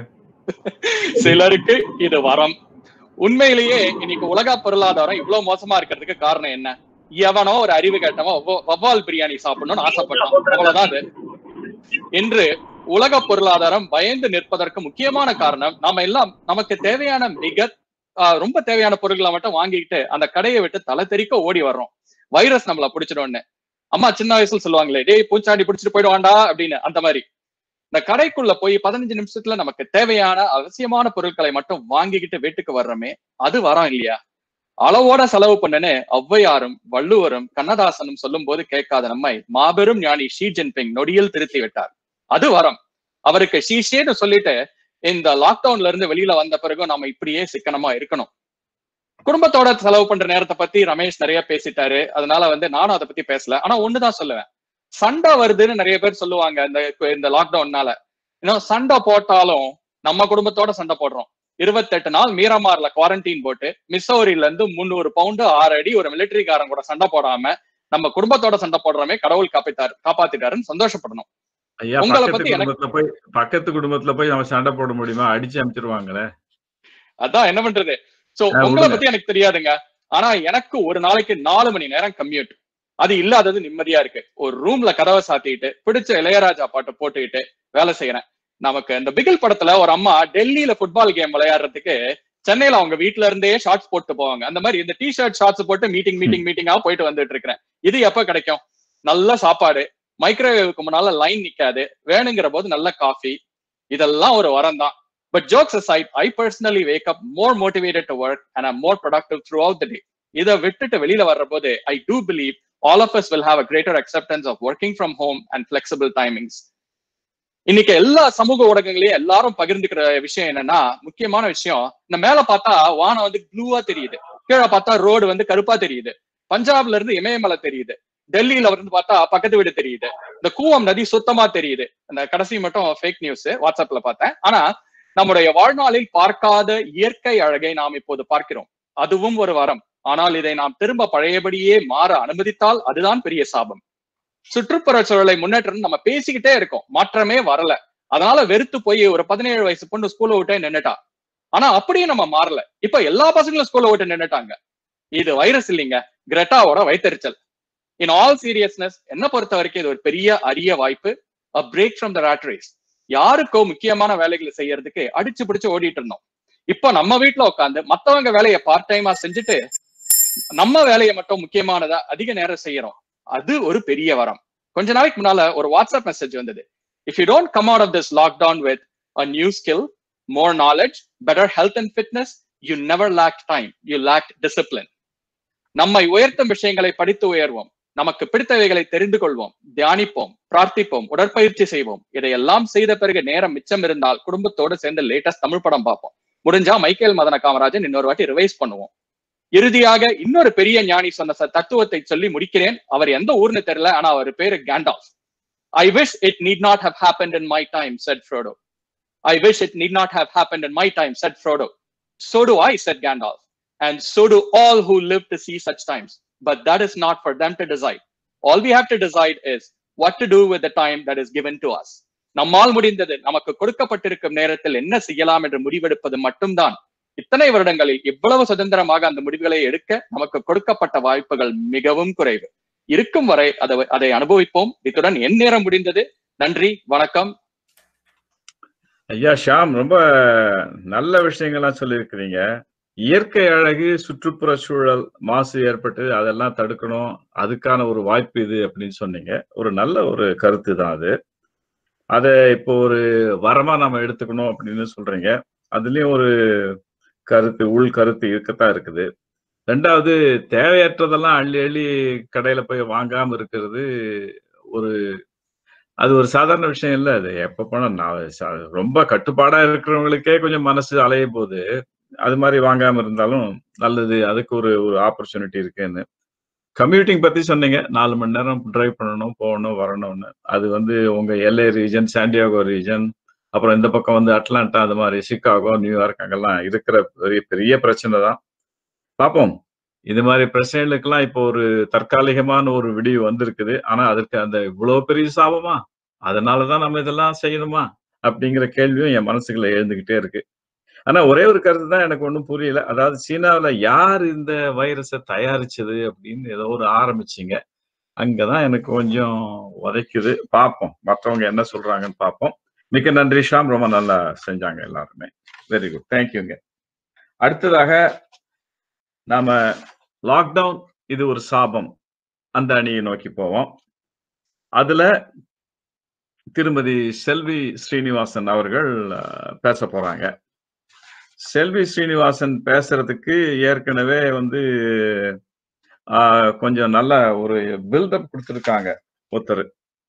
சிலருக்கு இது வரம் உண்மையிலேயே இன்னைக்கு உலக பொருளாதாரம் இவ்வளவு மோசமா இருக்கிறதுக்கு காரணம் என்ன எவனோ ஒரு அறிவு கேட்டவன் வவ்வ- வவ்வால் பிரியாணி சாப்பிடணும்னு ஆசைப்பட்டான் அவ்வளவுதான் அது இன்று உலக பொருளாதாரம் பயந்து நிற்பதற்கு முக்கியமான காரணம் நாம எல்லாம் நமக்கு தேவையான மிக ஆஹ், ரொம்ப தேவையான பொருட்களை மட்டும் வாங்கிக்கிட்டு அந்த கடையை விட்டு தலை தெறிக்க ஓடி வர்றோம் வைரஸ் நம்மள பிடிச்சிடும்னு அம்மா சின்ன வயசுல சொல்லுவாங்களே டேய் பூச்சாண்டி பிடிச்சிட்டு போயிடுவான்டா அப்படின்னு அந்த மாதிரி இந்த கடைக்குள்ள போய் பதினஞ்சு நிமிஷத்துல நமக்கு தேவையான அவசியமான பொருட்களை மட்டும் வாங்கிக்கிட்டு வீட்டுக்கு வர்றோமே அது வரோம் இல்லையா அளவோட செலவு பண்ணுன்னு ஔவையாரும் வள்ளுவரும் கண்ணதாசனும் சொல்லும் போது கேட்காத நம்மை மாபெரும் ஞானி ஷி ஜின்பிங் நொடியில் திருத்தி விட்டார் அது வரம் அவருக்கு ஷீஷேன்னு சொல்லிட்டு இந்த லாக்டவுன்ல இருந்து வெளியில வந்த பிறகு நாம இப்படியே சிக்கனமா இருக்கணும் குடும்பத்தோட செலவு பண்ற நேரத்தை பத்தி ரமேஷ் நிறைய பேசிட்டாரு அதனால வந்து நானும் அதை பத்தி பேசல ஆனா ஒண்ணுதான் சொல்லுவேன் சண்டை வருதுன்னு நிறைய பேர் சொல்லுவாங்க இந்த இந்த லாக்டவுன்னால இன்னும் சண்டை போட்டாலும் நம்ம குடும்பத்தோட சண்டை போடுறோம் இருபத்தெட்டு நாள் மீரமார்ல குவாரண்டைன் போட்டு மிசோரில இருந்து முந்நூறு பவுண்டு ஆறு அடி ஒரு மிலிட்டரிக்காரன் கூட சண்டை போடாம நம்ம குடும்பத்தோட சண்டை போடுறோமே கடவுள் காப்பாத்தாரு காப்பாத்திட்டாருன்னு சந்தோஷப்படணும் ஐயா உங்களை பக்கத்து பத்தி எனக்கு- குடும்பத்துல போய் பக்கத்து குடும்பத்துல போய் நம்ம சண்டை போட முடியுமா அடிச்சு அமைச்சிருவாங்களே அதான் என்ன பண்றது சோ ஆ, உங்களை விடுங்க. பத்தி எனக்கு தெரியாதுங்க ஆனா எனக்கு ஒரு நாளைக்கு நாலு மணி நேரம் கம்யூட் அது இல்லாதது நிம்மதியா இருக்கு ஒரு ரூம்ல கதவை சாத்திட்டு பிடிச்ச இளையராஜா பாட்டு போட்டுக்கிட்டு வேலை செய்யறேன் நமக்கு இந்த பிகில் படத்துல ஒரு அம்மா டெல்லியில ஃபுட்பால் கேம் விளையாடுறதுக்கு சென்னையில அவங்க வீட்ல இருந்தே ஷார்ட்ஸ் போட்டு போவாங்க அந்த மாதிரி இந்த டி ஷர்ட் ஷார்ட்ஸ் போட்டு மீட்டிங் மீட்டிங் மீட்டிங்கா போயிட்டு வந்துட்டு இருக்கிறேன் இது எப்ப கிடைக்கும் நல்ல சாப்பாடு மைக்ரோவேவுக்கு முன்னால லைன் நிக்காது வேணுங்கிற போது நல்ல காஃபி இதெல்லாம் ஒரு வரம் தான் but jokes aside I personally wake up more motivated to work and I'm more productive throughout the day இதை விட்டுட்டு வெளியில வர்ற போது I do believe all of us will have a greater acceptance of working from home and flexible timings இன்னைக்கு எல்லா சமூக ஊடகங்களையும் எல்லாரும் பகிர்ந்துக்கிற விஷயம் என்னன்னா முக்கியமான விஷயம் இந்த மேல பார்த்தா வானம் வந்து ப்ளூவா தெரியுது கீழே பார்த்தா ரோடு வந்து கருப்பா தெரியுது பஞ்சாப்ல இருந்து இமயமலை தெரியுது டெல்லியில இருந்து பார்த்தா பக்கத்து வீடு தெரியுது இந்த கூவம் நதி சுத்தமா தெரியுது அந்த கடைசி மட்டும் ஃபேக் நியூஸ் வாட்ஸ்அப்ல பார்த்தேன் ஆனா நம்முடைய வாழ்நாளில் பார்க்காத இயற்கை அழகை நாம் இப்போது பார்க்கிறோம் அதுவும் ஒரு வரம் ஆனால் இதை நாம் திரும்ப பழையபடியே மாற அனுமதித்தால் அதுதான் பெரிய சாபம் சுற்றுப்புற சூழலை முன்னேற்றம் நம்ம பேசிக்கிட்டே இருக்கோம் மாற்றமே வரல அதனால வெறுத்து போய் ஒரு பதினேழு வயசு பொண்ணு ஸ்கூல்ல விட்டே நின்னுட்டா ஆனா அப்படியும் நம்ம மாறல இப்ப எல்லா பசங்களும் ஸ்கூல்ல விட்டு நின்னுட்டாங்க இது வைரஸ் இல்லைங்க கிரெட்டாவோட வைத்தறிச்சல் இன் ஆல் சீரியஸ்னஸ் என்ன பொறுத்த வரைக்கும் இது ஒரு பெரிய அரிய வாய்ப்பு a break from the rat race யாருக்கோ முக்கியமான வேலைகளை செய்யறதுக்கு அடிச்சு பிடிச்சு ஓடிட்டு இருந்தோம் இப்போ நம்ம வீட்டுல உட்காந்து மத்தவங்க வேலையை பார்ட் டைமா செஞ்சுட்டு நம்ம வேலையை மட்டும் முக்கியமானதா அதிக நேரம் செய்யறோம் அது ஒரு பெரிய வரம் கொஞ்ச நாளைக்கு முன்னால ஒரு வாட்ஸ்அப் மெசேஜ் வந்தது if you don't come out of this lockdown with a new skill more knowledge better health and fitness you never lack time you lack discipline நம்மை உயர்த்தும் விஷயங்களை படித்து உயர்வோம் நமக்கு பிடித்தவைகளை தெரிந்து கொள்வோம் தியானிப்போம் பிரார்த்திப்போம் உடற்பயிற்சி செய்வோம் இதையெல்லாம் செய்த பிறகு நேரம் மிச்சம் இருந்தால் குடும்பத்தோடு சேர்ந்து லேட்டஸ்ட் தமிழ் படம் பார்ப்போம் முடிஞ்சா மைக்கேல் மதன காமராஜன் இன்னொரு வாட்டி ரிவைஸ் பண்ணுவோம் இறுதியாக இன்னொரு பெரிய ஞானி சொன்ன ச- தத்துவத்தை சொல்லி முடிக்கிறேன் அவர் எந்த ஊர்னு தெரியல ஆனா அவர் பேரு Gandalf I wish it need not have happen in my time said Frodo I wish it need not have happen in my time said Frodo so do I, said Gandalf, and so do all who live to see such times. But that is not for them to decide. All we have to decide is what to do with the time that is given to us. நம்மால் முடிந்தது நமக்கு கொடுக்கப்பட்டிருக்கும் நேரத்தில் என்ன செய்யலாம் என்று முடிவெடுப்பது மட்டும்தான் இத்தனை வருடங்களில் இவ்வளவு சுதந்திரமாக அந்த முடிவுகளை எடுக்க நமக்கு கொடுக்கப்பட்ட வாய்ப்புகள் மிகவும் குறைவு இருக்கும் வரை அதை அதை அனுபவிப்போம் இத்துடன் என் நேரம் முடிந்தது நன்றி வணக்கம் ஐயா ஷாம் ரொம்ப நல்ல விஷயங்கள்லாம் சொல்லியிருக்கிறீங்க இயற்கை அழகு சுற்றுப்புற சூழல் மாசு ஏற்பட்டு அதெல்லாம் தடுக்கணும் அதுக்கான ஒரு வாய்ப்பு இது அப்படின்னு சொன்னீங்க ஒரு நல்ல ஒரு கருத்து தான் அது அதை இப்போ ஒரு வரமா நம்ம எடுத்துக்கணும் அப்படின்னு சொல்றீங்க அதுலயும் ஒரு கருத்து உள் கருத்து இருக்கத்தான் இருக்குது ரெண்டாவது தேவையற்றதெல்லாம் அள்ளி அள்ளி கடையில போய் வாங்காம இருக்கிறது ஒரு அது ஒரு சாதாரண விஷயம் இல்ல அது எப்ப போனா நான் ச- ரொம்ப கட்டுப்பாடா இருக்கிறவங்களுக்கே கொஞ்சம் மனசு அலைய போகுது அது மாதிரி வாங்காம இருந்தாலும் நல்லது அதுக்கு ஒரு ஒரு ஆப்பர்ச்சுனிட்டி இருக்குன்னு கம்யூட்டிங் பத்தி சொன்னீங்க நாலு மணி நேரம் டிரைவ் பண்ணணும் போகணும் வரணும்னு அது வந்து உங்க எல்ஏ ரீஜன் சாண்டியாகோ ரீஜன் அப்புறம் இந்த பக்கம் வந்து அட்லாண்டா அது மாதிரி சிகாகோ நியூயார்க் அங்கெல்லாம் இருக்கிற பெரிய பெரிய பிரச்சனை தான் பார்ப்போம் இது மாதிரி பிரச்சனைகளுக்கெல்லாம் இப்போ ஒரு தற்காலிகமான ஒரு விடிவு வந்திருக்குது ஆனா அதற்கு அந்த இவ்வளவு பெரிய சாபமா அதனாலதான் நம்ம இதெல்லாம் செய்யணுமா அப்படிங்கிற கேள்வியும் என் மனசுக்குள்ள எழுந்துகிட்டே இருக்கு ஆனா ஒரே ஒரு கருத்து தான் எனக்கு ஒண்ணும் புரியல அதாவது சீனாவுல யார் இந்த வைரஸை தயாரிச்சது அப்படின்னு ஏதோ ஒரு ஆரம்பிச்சீங்க அங்கதான் எனக்கு கொஞ்சம் உதைக்குது பார்ப்போம் மற்றவங்க என்ன சொல்றாங்கன்னு பார்ப்போம் மிக்க நன்றி ஷாம் ரொம்ப நல்லா செஞ்சாங்க எல்லாருமே வெரி குட் தேங்க்யூங்க அடுத்ததாக நாம லாக்டவுன் இது ஒரு சாபம் அந்த அணியை நோக்கி போவோம் அதுல திருமதி செல்வி ஸ்ரீனிவாசன் அவர்கள் அஹ், பேச போறாங்க செல்வி ஸ்ரீனிவாசன் பேசுறதுக்கு ஏற்கனவே வந்து ஆஹ், கொஞ்சம் நல்ல ஒரு பில்டப் கொடுத்துருக்காங்க ஒருத்தர்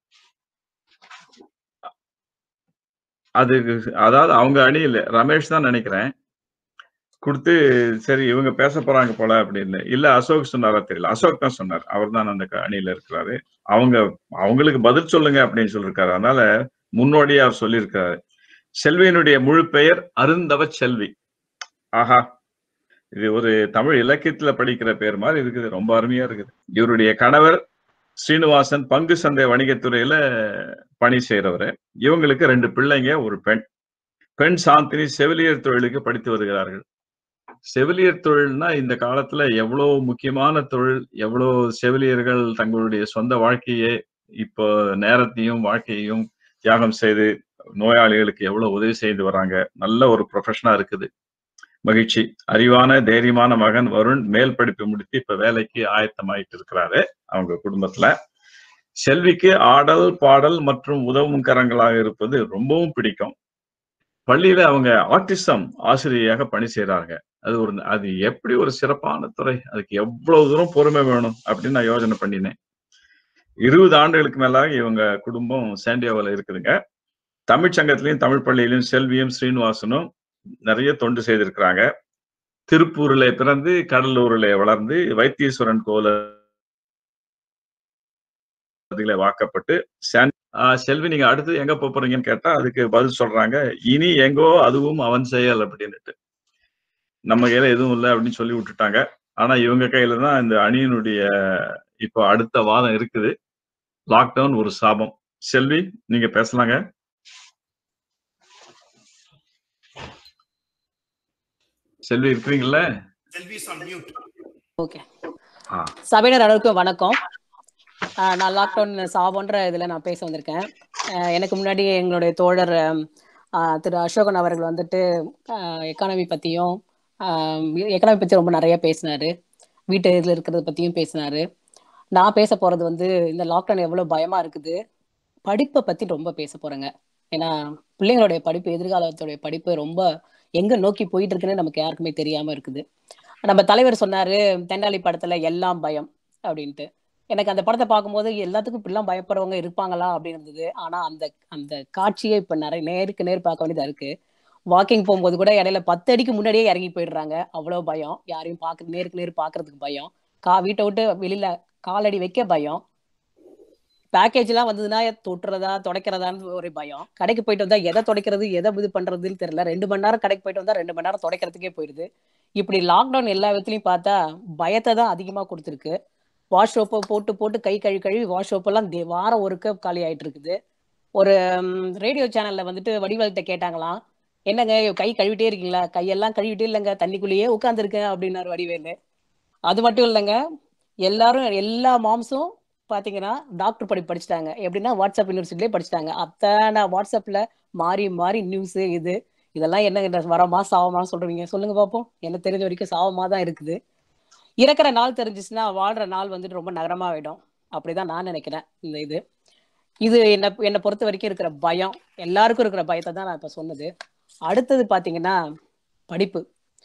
அது அதாவது அவங்க அணியில் ரமேஷ் தான் நினைக்கிறேன் கொடுத்து சரி இவங்க பேச போறாங்க போல அப்படின்னு இல்ல அசோக் சொன்னாரா தெரியல அசோக் தான் சொன்னார் அவர் தான் அந்த க- அணியில இருக்கிறாரு அவங்க அவங்களுக்கு பதில் சொல்லுங்க அப்படின்னு சொல்லியிருக்காரு அதனால முன்னோடியா அவர் சொல்லியிருக்காரு செல்வியினுடைய முழு பெயர் அருந்தவ செல்வி ஆஹா இது ஒரு தமிழ் இலக்கியத்துல படிக்கிற பேர் மாதிரி இருக்குது ரொம்ப அருமையா இருக்குது இவருடைய கணவர் ஸ்ரீனிவாசன் பங்கு சந்தை வணிகத்துறையில பணி செய்யறவர் இவங்களுக்கு ரெண்டு பிள்ளைங்க ஒரு பெண் பெண் சாந்தினி செவிலியர் தொழிலுக்கு படித்து வருகிறார்கள் செவிலியர் தொழில்னா இந்த காலத்துல எவ்வளவு முக்கியமான தொழில் எவ்வளவு செவிலியர்கள் தங்களுடைய சொந்த வாழ்க்கையை இப்போ நேரத்தையும் வாழ்க்கையையும் தியாகம் செய்து நோயாளிகளுக்கு எவ்வளவு உதவி செய்து வராங்க நல்ல ஒரு ப்ரொஃபஷனா இருக்குது மகிழ்ச்சி அறிவான தைரியமான மகன் வருண் மேல் படிப்பு முடித்து இப்ப வேலைக்கு ஆயத்தமாயிட்டு இருக்கிறாரு அவங்க குடும்பத்துல செல்விக்கு ஆடல் பாடல் மற்றும் உதவும் கரங்களாக இருப்பது ரொம்பவும் பிடிக்கும் பள்ளியில அவங்க ஆட்டிசம் ஆசிரியையாக பணி செய்றாங்க அது ஒரு அது எப்படி ஒரு சிறப்பான துறை அதுக்கு எவ்வளவு தூரம் பொறுமை வேணும் அப்படின்னு நான் யோசனை பண்ணினேன் இருபது ஆண்டுகளுக்கு மேலாக இவங்க குடும்பம் சாண்டியாவில் இருக்குதுங்க தமிழ் சங்கத்திலையும் தமிழ் பள்ளியிலையும் செல்வியும் ஸ்ரீனிவாசனும் நிறைய தொண்டு செய்திருக்கிறாங்க திருப்பூரிலே பிறந்து கடலூரிலே வளர்ந்து வைத்தீஸ்வரன் கோல வாக்கப்பட்டு சான் ஆஹ் செல்வி நீங்க அடுத்து எங்க போப் போறீங்கன்னு கேட்டா அதுக்கு பதில் சொல்றாங்க இனி எங்கோ அதுவும் அவன் செயல் அப்படின்னுட்டு நம்ம கையில எதுவும் இல்லை அப்படின்னு சொல்லி விட்டுட்டாங்க ஆனா இவங்க கையில தான் இந்த அணியினுடைய இப்போ அடுத்த வாதம் இருக்குது லாக்டவுன் ஒரு சாபம் செல்வி நீங்க பேசலாங்க செல்வி இருக்கிறீங்களா ஓகே ஆ. சபையினர் அனைவருக்கும் வணக்கம் ஆஹ் நான் லாக்டவுன் சாபன்ற இதுல நான் பேச வந்திருக்கேன் ஆஹ் எனக்கு முன்னாடி எங்களுடைய தோழர் ஆஹ் திரு அசோகன் அவர்கள் வந்துட்டு எக்கானமி பத்தியும் எக்கானமி பத்தி ரொம்ப நிறைய பேசினாரு வீட்டு இதுல இருக்கிறத பத்தியும் பேசினாரு நான் பேச போறது வந்து இந்த லாக்டவுன் எவ்வளவு பயமா இருக்குது படிப்பை பத்தி ரொம்ப பேச போறேங்க ஏன்னா பிள்ளைங்களுடைய படிப்பு எதிர்காலத்துடைய படிப்பு ரொம்ப எங்க நோக்கி போயிட்டு இருக்குன்னு நமக்கு யாருக்குமே தெரியாம இருக்குது நம்ம தலைவர் சொன்னாரு தென்னாலி படத்துல எல்லாம் பயம் அப்படின்ட்டு எனக்கு அந்த படத்தை பார்க்கும்போது எல்லாத்துக்கும் இப்படிலாம் பயப்படுறவங்க இருப்பாங்களா அப்படின்னு இருந்தது ஆனா அந்த அந்த காட்சியை இப்ப நிறைய நேருக்கு நேர் பார்க்க வேண்டியதா இருக்கு வாக்கிங் போகும்போது கூட இடையில பத்து அடிக்கு முன்னாடியே இறங்கி போயிடுறாங்க அவ்வளவு பயம் யாரையும் பார்க்க நேருக்கு நேர் பார்க்கறதுக்கு பயம் கா வீட்டை விட்டு வெளியில காலடி வைக்க பயம் பேக்கேஜ் எல்லாம் வந்ததுன்னா தொட்டுறதா துடைக்கிறதான்னு ஒரு பயம் கடைக்கு போயிட்டு வந்தா எதை துடைக்கிறது எதை இது பண்றதுன்னு தெரியல ரெண்டு மணி நேரம் கடைக்கு போயிட்டு வந்தா ரெண்டு மணி நேரம் துடைக்கிறதுக்கே போயிடுது இப்படி லாக்டவுன் எல்லா விதத்துலயும் பார்த்தா பயத்தை தான் அதிகமா கொடுத்துருக்கு வாஷ் சோப்பை போட்டு போட்டு கை கழுவி கழுவி வாஷ் சோப்பெல்லாம் வாரம் ஒருக்க காலி ஆயிட்டு இருக்குது ஒரு ரேடியோ சேனல்ல வந்துட்டு வடிவல்கிட்ட கேட்டாங்களாம் என்னங்க கை கழுவிட்டே இருக்கீங்களா கையெல்லாம் கழுவிட்டே இல்லைங்க தண்ணிக்குள்ளேயே உட்காந்துருக்கேன் அப்படின்னாரு வடிவேலு அது மட்டும் இல்லைங்க எல்லாரும் எல்லா மாம்ஸும் பாத்தீங்கன்னா டாக்டர் படி படிச்சுட்டாங்க எப்படின்னா வாட்ஸ்அப் யூனிவர்சிட்டிலே படிச்சுட்டாங்க அத்தனை வாட்ஸ்அப்ல மாறி மாறி நியூஸ் இது இதெல்லாம் என்ன வரமா சாவமா சொல்றீங்க சொல்லுங்க பார்ப்போம் எனக்கு தெரிஞ்ச வரைக்கும் சாவமா தான் இருக்குது இறக்குற நாள் தெரிஞ்சிச்சுன்னா வாழ்ற நாள் வந்துட்டு ரொம்ப நகரமா ஆயிடும் அப்படிதான் நான் நினைக்கிறேன் இந்த இது இது என்ன என்னை பொறுத்த வரைக்கும் இருக்கிற பயம் எல்லாருக்கும் இருக்கிற பயத்தை தான் நான் இப்ப சொன்னது அடுத்தது பாத்தீங்கன்னா படிப்பு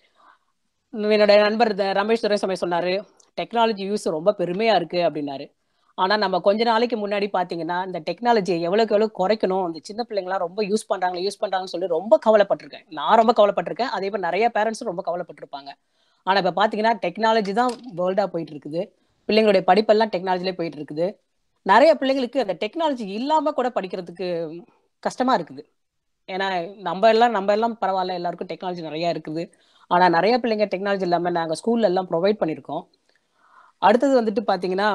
என்னோட நண்பர் ரமேஷ் துரைசாமி சொன்னாரு டெக்னாலஜி யூஸ் ரொம்ப பெருமையா இருக்கு அப்படின்னாரு ஆனா நம்ம கொஞ்ச நாளைக்கு முன்னாடி பாத்தீங்கன்னா இந்த டெக்னாலஜியை எவ்வளவுக்கு எவ்வளவு குறைக்கணும் இந்த சின்ன பிள்ளைங்களாம் ரொம்ப யூஸ் பண்றாங்க யூஸ் பண்றாங்கன்னு சொல்லி ரொம்ப கவலைப்பட்டிருக்கேன் நான் ரொம்ப கவலைப்பட்டிருக்கேன் அதே மாதிரி நிறைய பேரண்ட்ஸும் ரொம்ப கவலைப்பட்டிருப்பாங்க ஆனா இப்ப பாத்தீங்கன்னா டெக்னாலஜி தான் வேர்ல்டா போயிட்டு இருக்குது பிள்ளைங்களுடைய படிப்பெல்லாம் டெக்னாலஜிலே போயிட்டு இருக்குது நிறைய பிள்ளைங்களுக்கு அந்த டெக்னாலஜி இல்லாம கூட படிக்கிறதுக்கு கஷ்டமா இருக்குது ஏன்னா நம்ம எல்லாம் நம்ம எல்லாம் பரவாயில்ல எல்லாருக்கும் டெக்னாலஜி நிறைய இருக்குது ஆனா நிறைய பிள்ளைங்க டெக்னாலஜி இல்லாம நாங்க ஸ்கூல்ல எல்லாம் ப்ரொவைட் பண்ணிருக்கோம் அடுத்தது வந்துட்டு பாத்தீங்கன்னா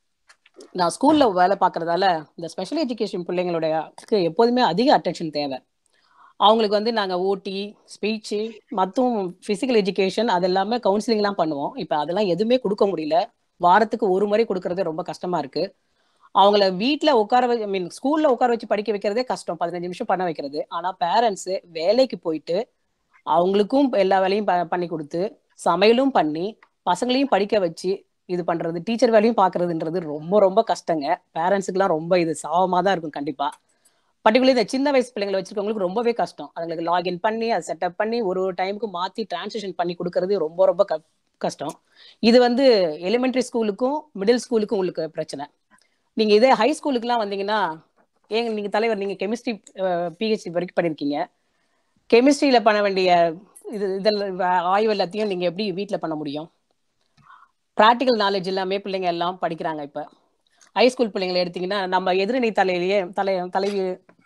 நான் ஸ்கூல்ல வேலை பார்க்கறதால இந்த ஸ்பெஷல் எஜுகேஷன் பிள்ளைங்களுடைய எப்போதுமே அதிக அட்டென்ஷன் தேவை அவங்களுக்கு வந்து நாங்க ஓடி ஸ்பீச்சு மற்றும் பிசிக்கல் எஜுகேஷன் அது எல்லாமே கவுன்சிலிங்லாம் பண்ணுவோம் இப்போ அதெல்லாம் எதுவுமே கொடுக்க முடியல வாரத்துக்கு ஒரு முறை கொடுக்கறது ரொம்ப கஷ்டமா இருக்கு அவங்கள வீட்டுல உட்கார ஐ மீன் ஸ்கூல்ல உட்கார வச்சு படிக்க வைக்கிறதே கஷ்டம் பதினஞ்சு நிமிஷம் பண்ண வைக்கிறது ஆனா பேரண்ட்ஸ் வேலைக்கு போயிட்டு அவங்களுக்கும் எல்லா வேலையும் பண்ணி கொடுத்து சமையலும் பண்ணி பசங்களையும் படிக்க வச்சு இது பண்றது டீச்சர் வேலையும் பாக்குறதுன்றது ரொம்ப ரொம்ப கஷ்டங்க பேரண்ட்ஸுக்குலாம் ரொம்ப இது சாவமா தான் இருக்கும் கண்டிப்பா பர்டிகுலர் இந்த சின்ன வயசு பிள்ளைங்களை வச்சிருக்கவங்களுக்கு ரொம்பவே கஷ்டம் அதுங்களுக்கு லாகின் பண்ணி அதை செட்டப் பண்ணி ஒரு ஒரு டைமுக்கு மாத்தி டிரான்ஸ்லேஷன் பண்ணி கொடுக்கறது ரொம்ப ரொம்ப கஷ்டம் இது வந்து எலிமெண்டரி ஸ்கூலுக்கும் மிடில் ஸ்கூலுக்கும் உங்களுக்கு பிரச்சனை நீங்க இதே ஹை ஸ்கூலுக்குலாம் வந்தீங்கன்னா ஏங்க நீங்க தலைவர் நீங்க கெமிஸ்ட்ரி பிஹெச்டி வரைக்கும் பண்ணிருக்கீங்க கெமிஸ்ட்ரியில பண்ண வேண்டிய இது இதெல்லாம் ஆய்வு எல்லாத்தையும் நீங்க எப்படி வீட்டுல பண்ண முடியும் ப்ராக்டிக்கல் நாலேஜ் எல்லாமே பிள்ளைங்க எல்லாம் படிக்கிறாங்க இப்போ ஹை ஸ்கூல் பிள்ளைங்களை எடுத்தீங்கன்னா நம்ம எதிரணி தலையிலேயே தலை தலைவி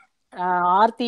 ஆர்த்தி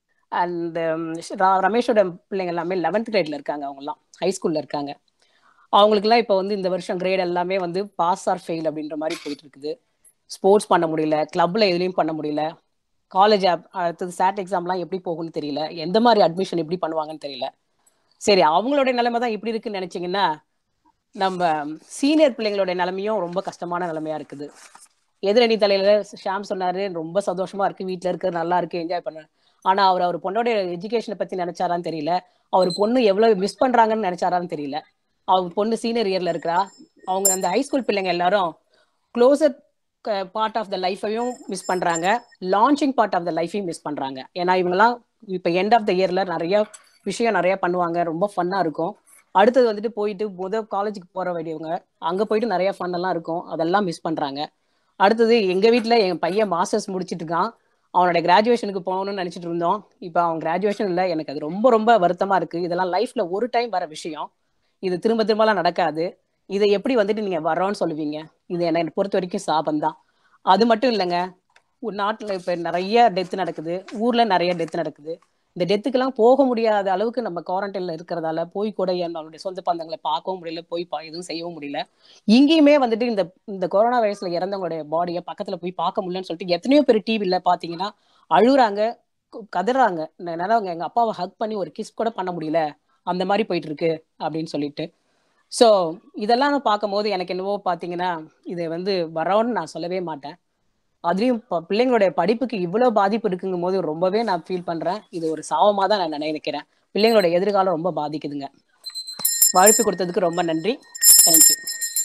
அண்ட் ரமேஷோட பிள்ளைங்க எல்லாமே லெவன்த் கிரேட்ல இருக்காங்க அவங்கலாம் ஹை ஸ்கூல்ல இருக்காங்க அவங்களுக்குலாம் இப்போ வந்து இந்த வருஷம் கிரேட் எல்லாமே வந்து பாஸ் ஆர் ஃபெயில் அப்படின்ற மாதிரி போயிட்டு இருக்குது ஸ்போர்ட்ஸ் பண்ண முடியல கிளப்ல எதுலையும் பண்ண முடியல காலேஜ் அடுத்தது சேட் எக்ஸாம்லாம் எப்படி போகும்னு தெரியல எந்த மாதிரி அட்மிஷன் எப்படி பண்ணுவாங்கன்னு தெரியல சரி அவங்களோட நிலைமை தான் இப்படி இருக்குன்னு நினைச்சீங்கன்னா நம்ம சீனியர் பிள்ளைங்களோட நிலைமையும் ரொம்ப கஷ்டமான நிலைமையா இருக்குது எதிரணி தலையில ஷாம் சொன்னாரு ரொம்ப சந்தோஷமா இருக்கு வீட்டுல இருக்கிறது நல்லா இருக்கு என்ஜாய் பண்ண ஆனா அவர் அவர் பொண்ணோட எஜுகேஷனை பத்தி நினைச்சாரான்னு தெரியல அவர் பொண்ணு எவ்வளவு மிஸ் பண்றாங்கன்னு நினைச்சாரான்னு தெரியல அவங்க பொண்ணு சீனியர் இயர்ல இருக்கிறா அவங்க அந்த ஹைஸ்கூல் பிள்ளைங்க எல்லாரும் க்ளோசர் பார்ட் ஆஃப் த லைஃபையும் மிஸ் பண்றாங்க லான்ச்சிங் பார்ட் ஆஃப் த லைஃபையும் மிஸ் பண்றாங்க ஏன்னா இவங்கெல்லாம் இப்போ எண்ட் ஆஃப் த இயர்ல நிறைய விஷயம் நிறைய பண்ணுவாங்க ரொம்ப ஃபன்னா இருக்கும் அடுத்தது வந்துட்டு போயிட்டு முதல் காலேஜுக்கு போற வேண்டியவங்க அங்க போயிட்டு நிறைய ஃபன் எல்லாம் இருக்கும் அதெல்லாம் மிஸ் பண்றாங்க அடுத்தது எங்க வீட்டுல என் பையன் மாஸ்டர்ஸ் முடிச்சிட்டு இருக்கான் அவனோட கிராஜுவேஷனுக்கு போகணும்னு நினைச்சிட்டு இருந்தோம் இப்போ அவன் கிராஜுவேஷன் இல்லை எனக்கு அது ரொம்ப ரொம்ப வருத்தமா இருக்கு இதெல்லாம் லைஃப்ல ஒரு டைம் வர விஷயம் இது திரும்ப திரும்பலாம் நடக்காது இதை எப்படி வந்துட்டு நீங்க வரோன்னு சொல்லுவீங்க இது என்னை பொறுத்த வரைக்கும் சாபம் தான் அது மட்டும் இல்லைங்க ஒரு நாட்டுல இப்ப நிறைய டெத் நடக்குது ஊர்ல நிறைய டெத் நடக்குது இந்த டெத்துக்கெல்லாம் போக முடியாத அளவுக்கு நம்ம குவாரண்டைன்ல இருக்கிறதால போய் கூட நம்மளுடைய சொந்த பந்தங்களை பார்க்கவும் முடியல போய் பா- எதுவும் செய்யவும் முடியல இங்கேயுமே வந்துட்டு இந்த இந்த கொரோனா வைரஸ்ல இறந்தவங்களுடைய பாடியை பக்கத்துல போய் பார்க்க முடியலன்னு சொல்லிட்டு எத்தனையோ பேர் டிவில பாத்தீங்கன்னா அழுகுறாங்க கு- கதறாங்க என்னால அவங்க எங்க அப்பாவை ஹக் பண்ணி ஒரு கிஸ் கூட பண்ண முடியல அந்த மாதிரி போயிட்டு இருக்கு அப்படின்னு சொல்லிட்டு ஸோ இதெல்லாம் நான் பார்க்கும்போது எனக்கு என்னவோ பார்த்தீங்கன்னா இதை வந்து வரோன்னு நான் சொல்லவே மாட்டேன் அதுலயும் ப- பிள்ளைங்களுடைய படிப்புக்கு இவ்வளவு பாதிப்பு இருக்குங்கும் போது ரொம்பவே நான் ஃபீல் பண்றேன் இது ஒரு சாபமா தான் நான் நினைக்கிறேன் பிள்ளைங்களோட எதிர்காலம் ரொம்ப பாதிக்குதுங்க வாழ்ப்பு கொடுத்ததுக்கு ரொம்ப நன்றி தேங்க்யூ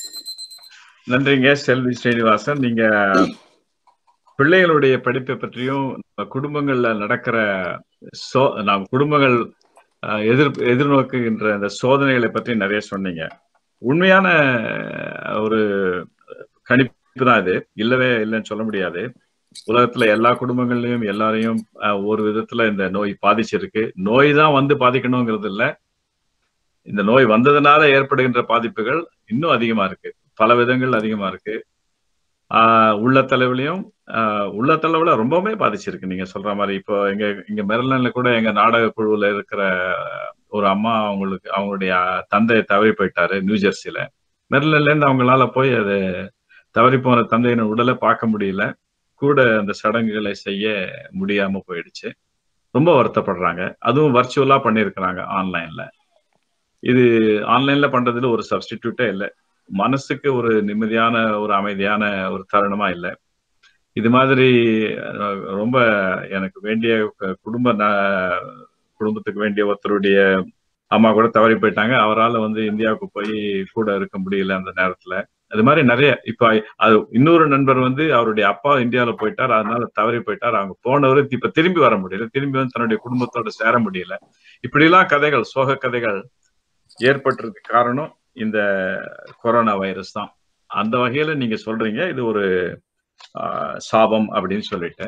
நன்றிங்க செல்வி ஸ்ரீனிவாசன் நீங்க பிள்ளைகளுடைய படிப்பை பற்றியும் நம்ம குடும்பங்கள்ல நடக்கிற சோ நாம் குடும்பங்கள் அஹ், எதிர் எதிர்நோக்குகின்ற அந்த சோதனைகளை பற்றி நிறைய சொன்னீங்க உண்மையான அஹ், ஒரு கணிப்பு தான் இது இல்லவே இல்லைன்னு சொல்ல முடியாது உலகத்துல எல்லா குடும்பங்கள்லயும் எல்லாரையும் அஹ், ஒரு விதத்துல இந்த நோய் பாதிச்சிருக்கு நோய் தான் வந்து பாதிக்கணுங்கிறது இல்ல இந்த நோய் வந்ததுனால ஏற்படுகின்ற பாதிப்புகள் இன்னும் அதிகமா இருக்கு பல விதங்கள் அதிகமா இருக்கு ஆஹ் உள்ளத்தளவுலையும் ஆஹ் உள்ளத்தளவுல ரொம்பவுமே பாதிச்சிருக்கு நீங்க சொல்ற மாதிரி இப்போ எங்க இங்க மெரிலன்ல கூட எங்க நாடக குழுவுல இருக்கிற ஒரு அம்மா அவங்களுக்கு அவங்களுடைய தந்தை தவறி போயிட்டாரு நியூ ஜெர்சில மெரிலன்ல இருந்து அவங்களால போய் அது தவறி போன தந்தையின் உடலை பார்க்க முடியல கூட அந்த சடங்குகளை செய்ய முடியாம போயிடுச்சு ரொம்ப வருத்தப்படுறாங்க அதுவும் வர்ச்சுவலா பண்ணியிருக்கிறாங்க ஆன்லைன்ல இது ஆன்லைன்ல பண்றதுல ஒரு சப்ஸ்டிடியூட்டே இல்லை மனசுக்கு ஒரு நிம்மதியான ஒரு அமைதியான ஒரு தருணமா இல்லை இது மாதிரி அஹ், ரொம்ப எனக்கு வேண்டிய கு- குடும்ப ந- குடும்பத்துக்கு வேண்டிய ஒருத்தருடைய அம்மா கூட தவறி போயிட்டாங்க அவரால் வந்து இந்தியாவுக்கு போய் கூட இருக்க முடியல அந்த நேரத்துல அது மாதிரி நிறைய இப்ப அது இன்னொரு நண்பர் வந்து அவருடைய அப்பா இந்தியாவில போயிட்டார் அதனால தவறி போயிட்டார் அவங்க போனவர் இப்ப திரும்பி வர முடியல திரும்பி வந்து தன்னுடைய குடும்பத்தோட சேர முடியல இப்படிலாம் கதைகள் சோக கதைகள் ஏற்பட்டிருக்கு காரணம் இந்த கொரோனா வைரஸ் தான் அந்த வகையில நீங்க சொல்றீங்க இது ஒரு ஆஹ், சாபம் அப்படின்னு சொல்லிட்டு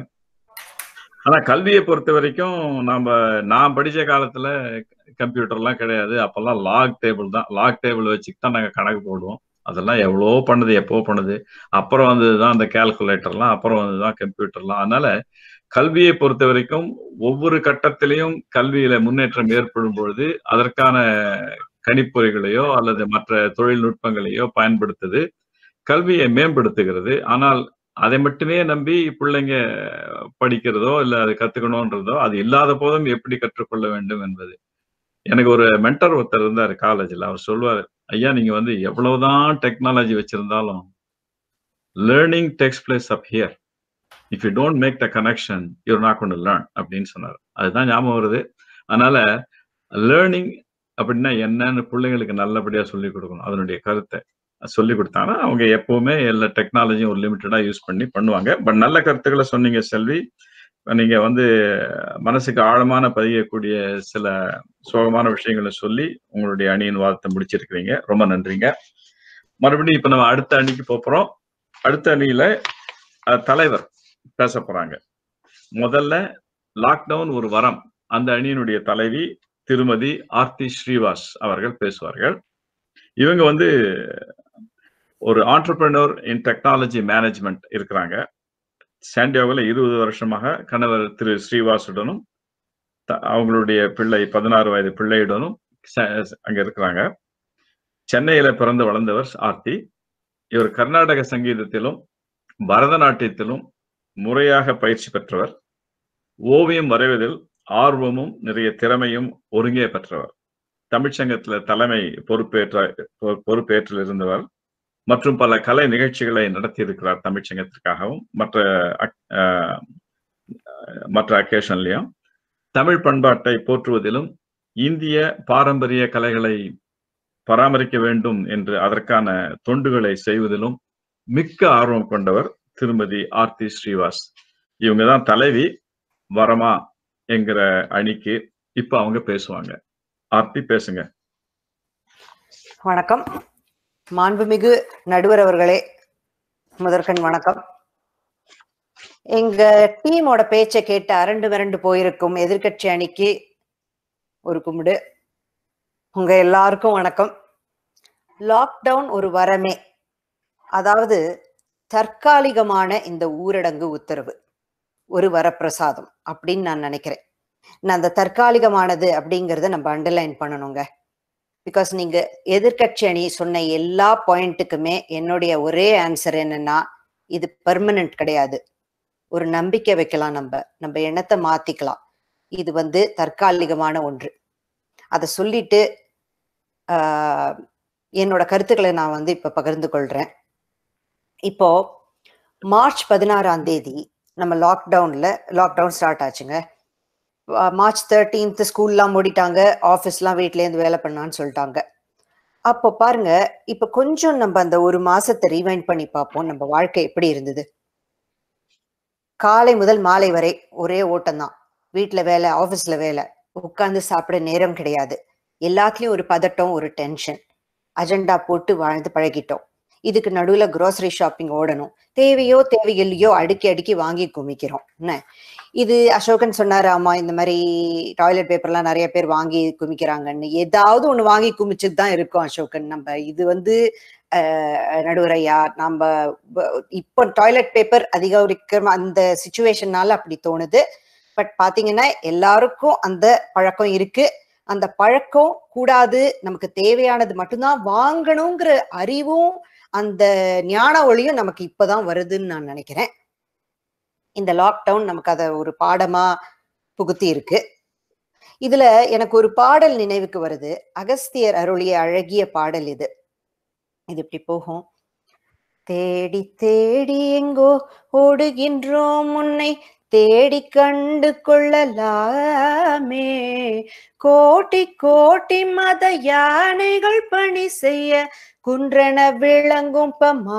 ஆனா கல்வியை பொறுத்த வரைக்கும் நாம நான் படிச்ச காலத்துல கம்ப்யூட்டர்லாம் கிடையாது அப்பெல்லாம் லாக் டேபிள் தான் லாக் டேபிள் வச்சுட்டு தான் நாங்க கணக்கு போடுவோம் அதெல்லாம் எவ்வளோ பண்ணுது எப்போ பண்ணுது அப்புறம் வந்ததுதான் அந்த கால்குலேட்டர்லாம் அப்புறம் வந்ததுதான் கம்ப்யூட்டர்லாம் அதனால கல்வியை பொறுத்த வரைக்கும் ஒவ்வொரு கட்டத்திலையும் கல்வியில முன்னேற்றம் ஏற்படும் பொழுது அதற்கான கணிப்பொறிகளையோ அல்லது மற்ற தொழில்நுட்பங்களையோ பயன்படுத்துது கல்வியை மேம்படுத்துகிறது ஆனால் அதை மட்டுமே நம்பி பிள்ளைங்க படிக்கிறதோ இல்ல அதை கத்துக்கணும்ன்றதோ அது இல்லாத போதும் எப்படி கற்றுக்கொள்ள வேண்டும் என்பது எனக்கு ஒரு மென்டர் ஒருத்தர் இருந்தார் காலேஜ்ல அவர் சொல்லுவாரு ஐயா நீங்க வந்து எவ்வளவுதான் டெக்னாலஜி வச்சிருந்தாலும் learning takes place up here if you don't make the connection you're not gonna learn அப்படின்னு சொன்னார் அதுதான் ஞாபகம் வருது அதனால லேர்னிங் அப்படின்னா என்னன்னு பிள்ளைங்களுக்கு நல்லபடியா சொல்லி கொடுக்கணும் அதனுடைய கருத்தை சொல்லி கொடுத்தாங்கன்னா அவங்க எப்பவுமே எல்லா டெக்னாலஜியும் ஒரு லிமிட்டடா யூஸ் பண்ணி பண்ணுவாங்க பட் நல்ல கருத்துக்களை சொன்னீங்க செல்வி நீங்க வந்து மனசுக்கு ஆழமான பதியக்கூடிய சில சோகமான விஷயங்களை சொல்லி உங்களுடைய அணியின் வாதத்தை முடிச்சிருக்கிறீங்க ரொம்ப நன்றிங்க மறுபடியும் இப்ப நம்ம அடுத்த அணிக்கு போப் போறோம் அடுத்த அணியில அஹ், தலைவர் பேச போறாங்க முதல்ல லாக்டவுன் ஒரு வரம் அந்த அணியினுடைய தலைவி திருமதி ஆர்த்தி ஸ்ரீவாஸ் அவர்கள் பேசுவார்கள் இவங்க வந்து ஒரு ஆண்டர்பிரினர் இன் டெக்னாலஜி மேனேஜ்மெண்ட் இருக்கிறாங்க சாண்டியாவில் இருபது வருஷமாக கணவர் திரு ஸ்ரீவாசுடனும் த- அவங்களுடைய பிள்ளை பதினாறு வயது பிள்ளையுடனும் ச- அங்க இருக்கிறாங்க சென்னையில பிறந்து வளர்ந்தவர் ஆர்த்தி இவர் கர்நாடக சங்கீதத்திலும் பரதநாட்டியத்திலும் முறையாக பயிற்சி பெற்றவர் ஓவியம் வரைவதில் ஆர்வமும் நிறைய திறமையும் ஒருங்கே பெற்றவர் தமிழ்ச்சங்கத்துல தலைமை பொறுப்பேற்ற பொ- பொறுப்பேற்றில் இருந்தவர் மற்றும் பல கலை நிகழ்ச்சிகளை நடத்தியிருக்கிறார் தமிழ்ச்சங்கத்திற்காகவும் மற்ற அக்- ஆஹ் மற்ற அக்கேஷன்லயும் தமிழ் பண்பாட்டை போற்றுவதிலும் இந்திய பாரம்பரிய கலைகளை பராமரிக்க வேண்டும் என்று அதற்கான தொண்டுகளை செய்வதிலும் மிக்க ஆர்வம் கொண்டவர் திருமதி ஆர்த்தி ஸ்ரீவாஸ் இவங்க தான் தலைவி வரமா என்கிற அணிக்கு இப்ப அவங்க பேசுவாங்க ஆர்த்தி பேசுங்க வணக்கம் மாண்புமிகு நடுவர் அவர்களே முதற்கண் வணக்கம் எங்க டீமோட பேச்சை கேட்டு அரண்டு மிரண்டு போயிருக்கும் எதிர்க்கட்சி அணிக்கு ஒரு கும்பிடு உங்க எல்லாருக்கும் வணக்கம் லாக்டவுன் ஒரு வரமே அதாவது தற்காலிகமான இந்த ஊரடங்கு உத்தரவு ஒரு வரப்பிரசாதம் அப்படின்னு நான் நினைக்கிறேன் நான் அந்த தற்காலிகமானது அப்படிங்கிறத நம்ம அண்டர்லைன் பண்ணணுங்க பிகாஸ் நீங்க எதிர்க்கட்சி அணி சொன்ன எல்லா பாயிண்ட்டுக்குமே என்னுடைய ஒரே ஆன்சர் என்னன்னா இது பெர்மனன்ட் கிடையாது ஒரு நம்பிக்கை வைக்கலாம் நம்ம நம்ம எண்ணத்தை மாத்திக்கலாம் இது வந்து தற்காலிகமான ஒன்று அதை சொல்லிட்டு ஆஹ், என்னோட கருத்துக்களை நான் வந்து இப்ப பகிர்ந்து கொள்றேன் இப்போ மார்ச் பதினாறாம் தேதி நம்ம லாக்டவுன்ல லாக்டவுன் ஸ்டார்ட் ஆச்சுங்க அஹ் மார்ச் தேர்ட்டீன்த் ஸ்கூல்லாம் மூடிட்டாங்க ஆஃபீஸ்லாம் வீட்லேருந்து வேலை பண்ணான்னு சொல்லிட்டாங்க அப்போ பாருங்க இப்ப கொஞ்சம் நம்ம அந்த ஒரு மாசத்தை ரீவைண்ட் பண்ணி பார்ப்போம் நம்ம வாழ்க்கை எப்படி இருந்தது காலை முதல் மாலை வரை ஒரே ஓட்டம்தான் வீட்ல வேலை ஆஃபீஸ்ல வேலை உட்கார்ந்து சாப்பிட நேரம் கிடையாது எல்லாத்துலயும் ஒரு பதட்டம் ஒரு டென்ஷன் அஜெண்டா போட்டு வாழ்ந்து பழகிட்டோம் இதுக்கு நடுவுல grocery ஷாப்பிங் ஓடணும் தேவையோ தேவையில்லையோ அடுக்கி அடுக்கி வாங்கி குமிக்கிறோம் என்ன இது அசோகன் சொன்னாரு ஆமா இந்த மாதிரி டாய்லெட் பேப்பர்லாம் நிறைய பேர் வாங்கி குமிக்கிறாங்கன்னு ஏதாவது ஒண்ணு வாங்கி குமிச்சுட்டு தான் இருக்கோம் அசோகன் நம்ம இது வந்து அஹ், நடுவரையா நம்ம ப- இப்போ டாய்லெட் பேப்பர் அதிகரிக்கிற அந்த சுச்சுவேஷன்னால அப்படி தோணுது பட் பாத்தீங்கன்னா எல்லாருக்கும் அந்த பழக்கம் இருக்கு அந்த பழக்கம் கூடாது நமக்கு தேவையானது மட்டும்தான் வாங்கணுங்கிற அறிவும் அந்த ஞான ஒளியும் நமக்கு இப்பதான் வருதுன்னு நான் நினைக்கிறேன் இந்த லாக்டவுன் நமக்கு அதை ஒரு பாடமா புகுத்தி இருக்கு இதுல எனக்கு ஒரு பாடல் நினைவுக்கு வருது அகஸ்தியர் அருளிய அழகிய பாடல் இது இது இப்படி போகும் தேடி தேடி எங்கோ ஓடுகின்றோம் உன்னை தேடி கண்டு கொள்ளலாமே கோட்டி கோட்டி மத யானைகள் பணி செய்ய குன்றன விளங்கும்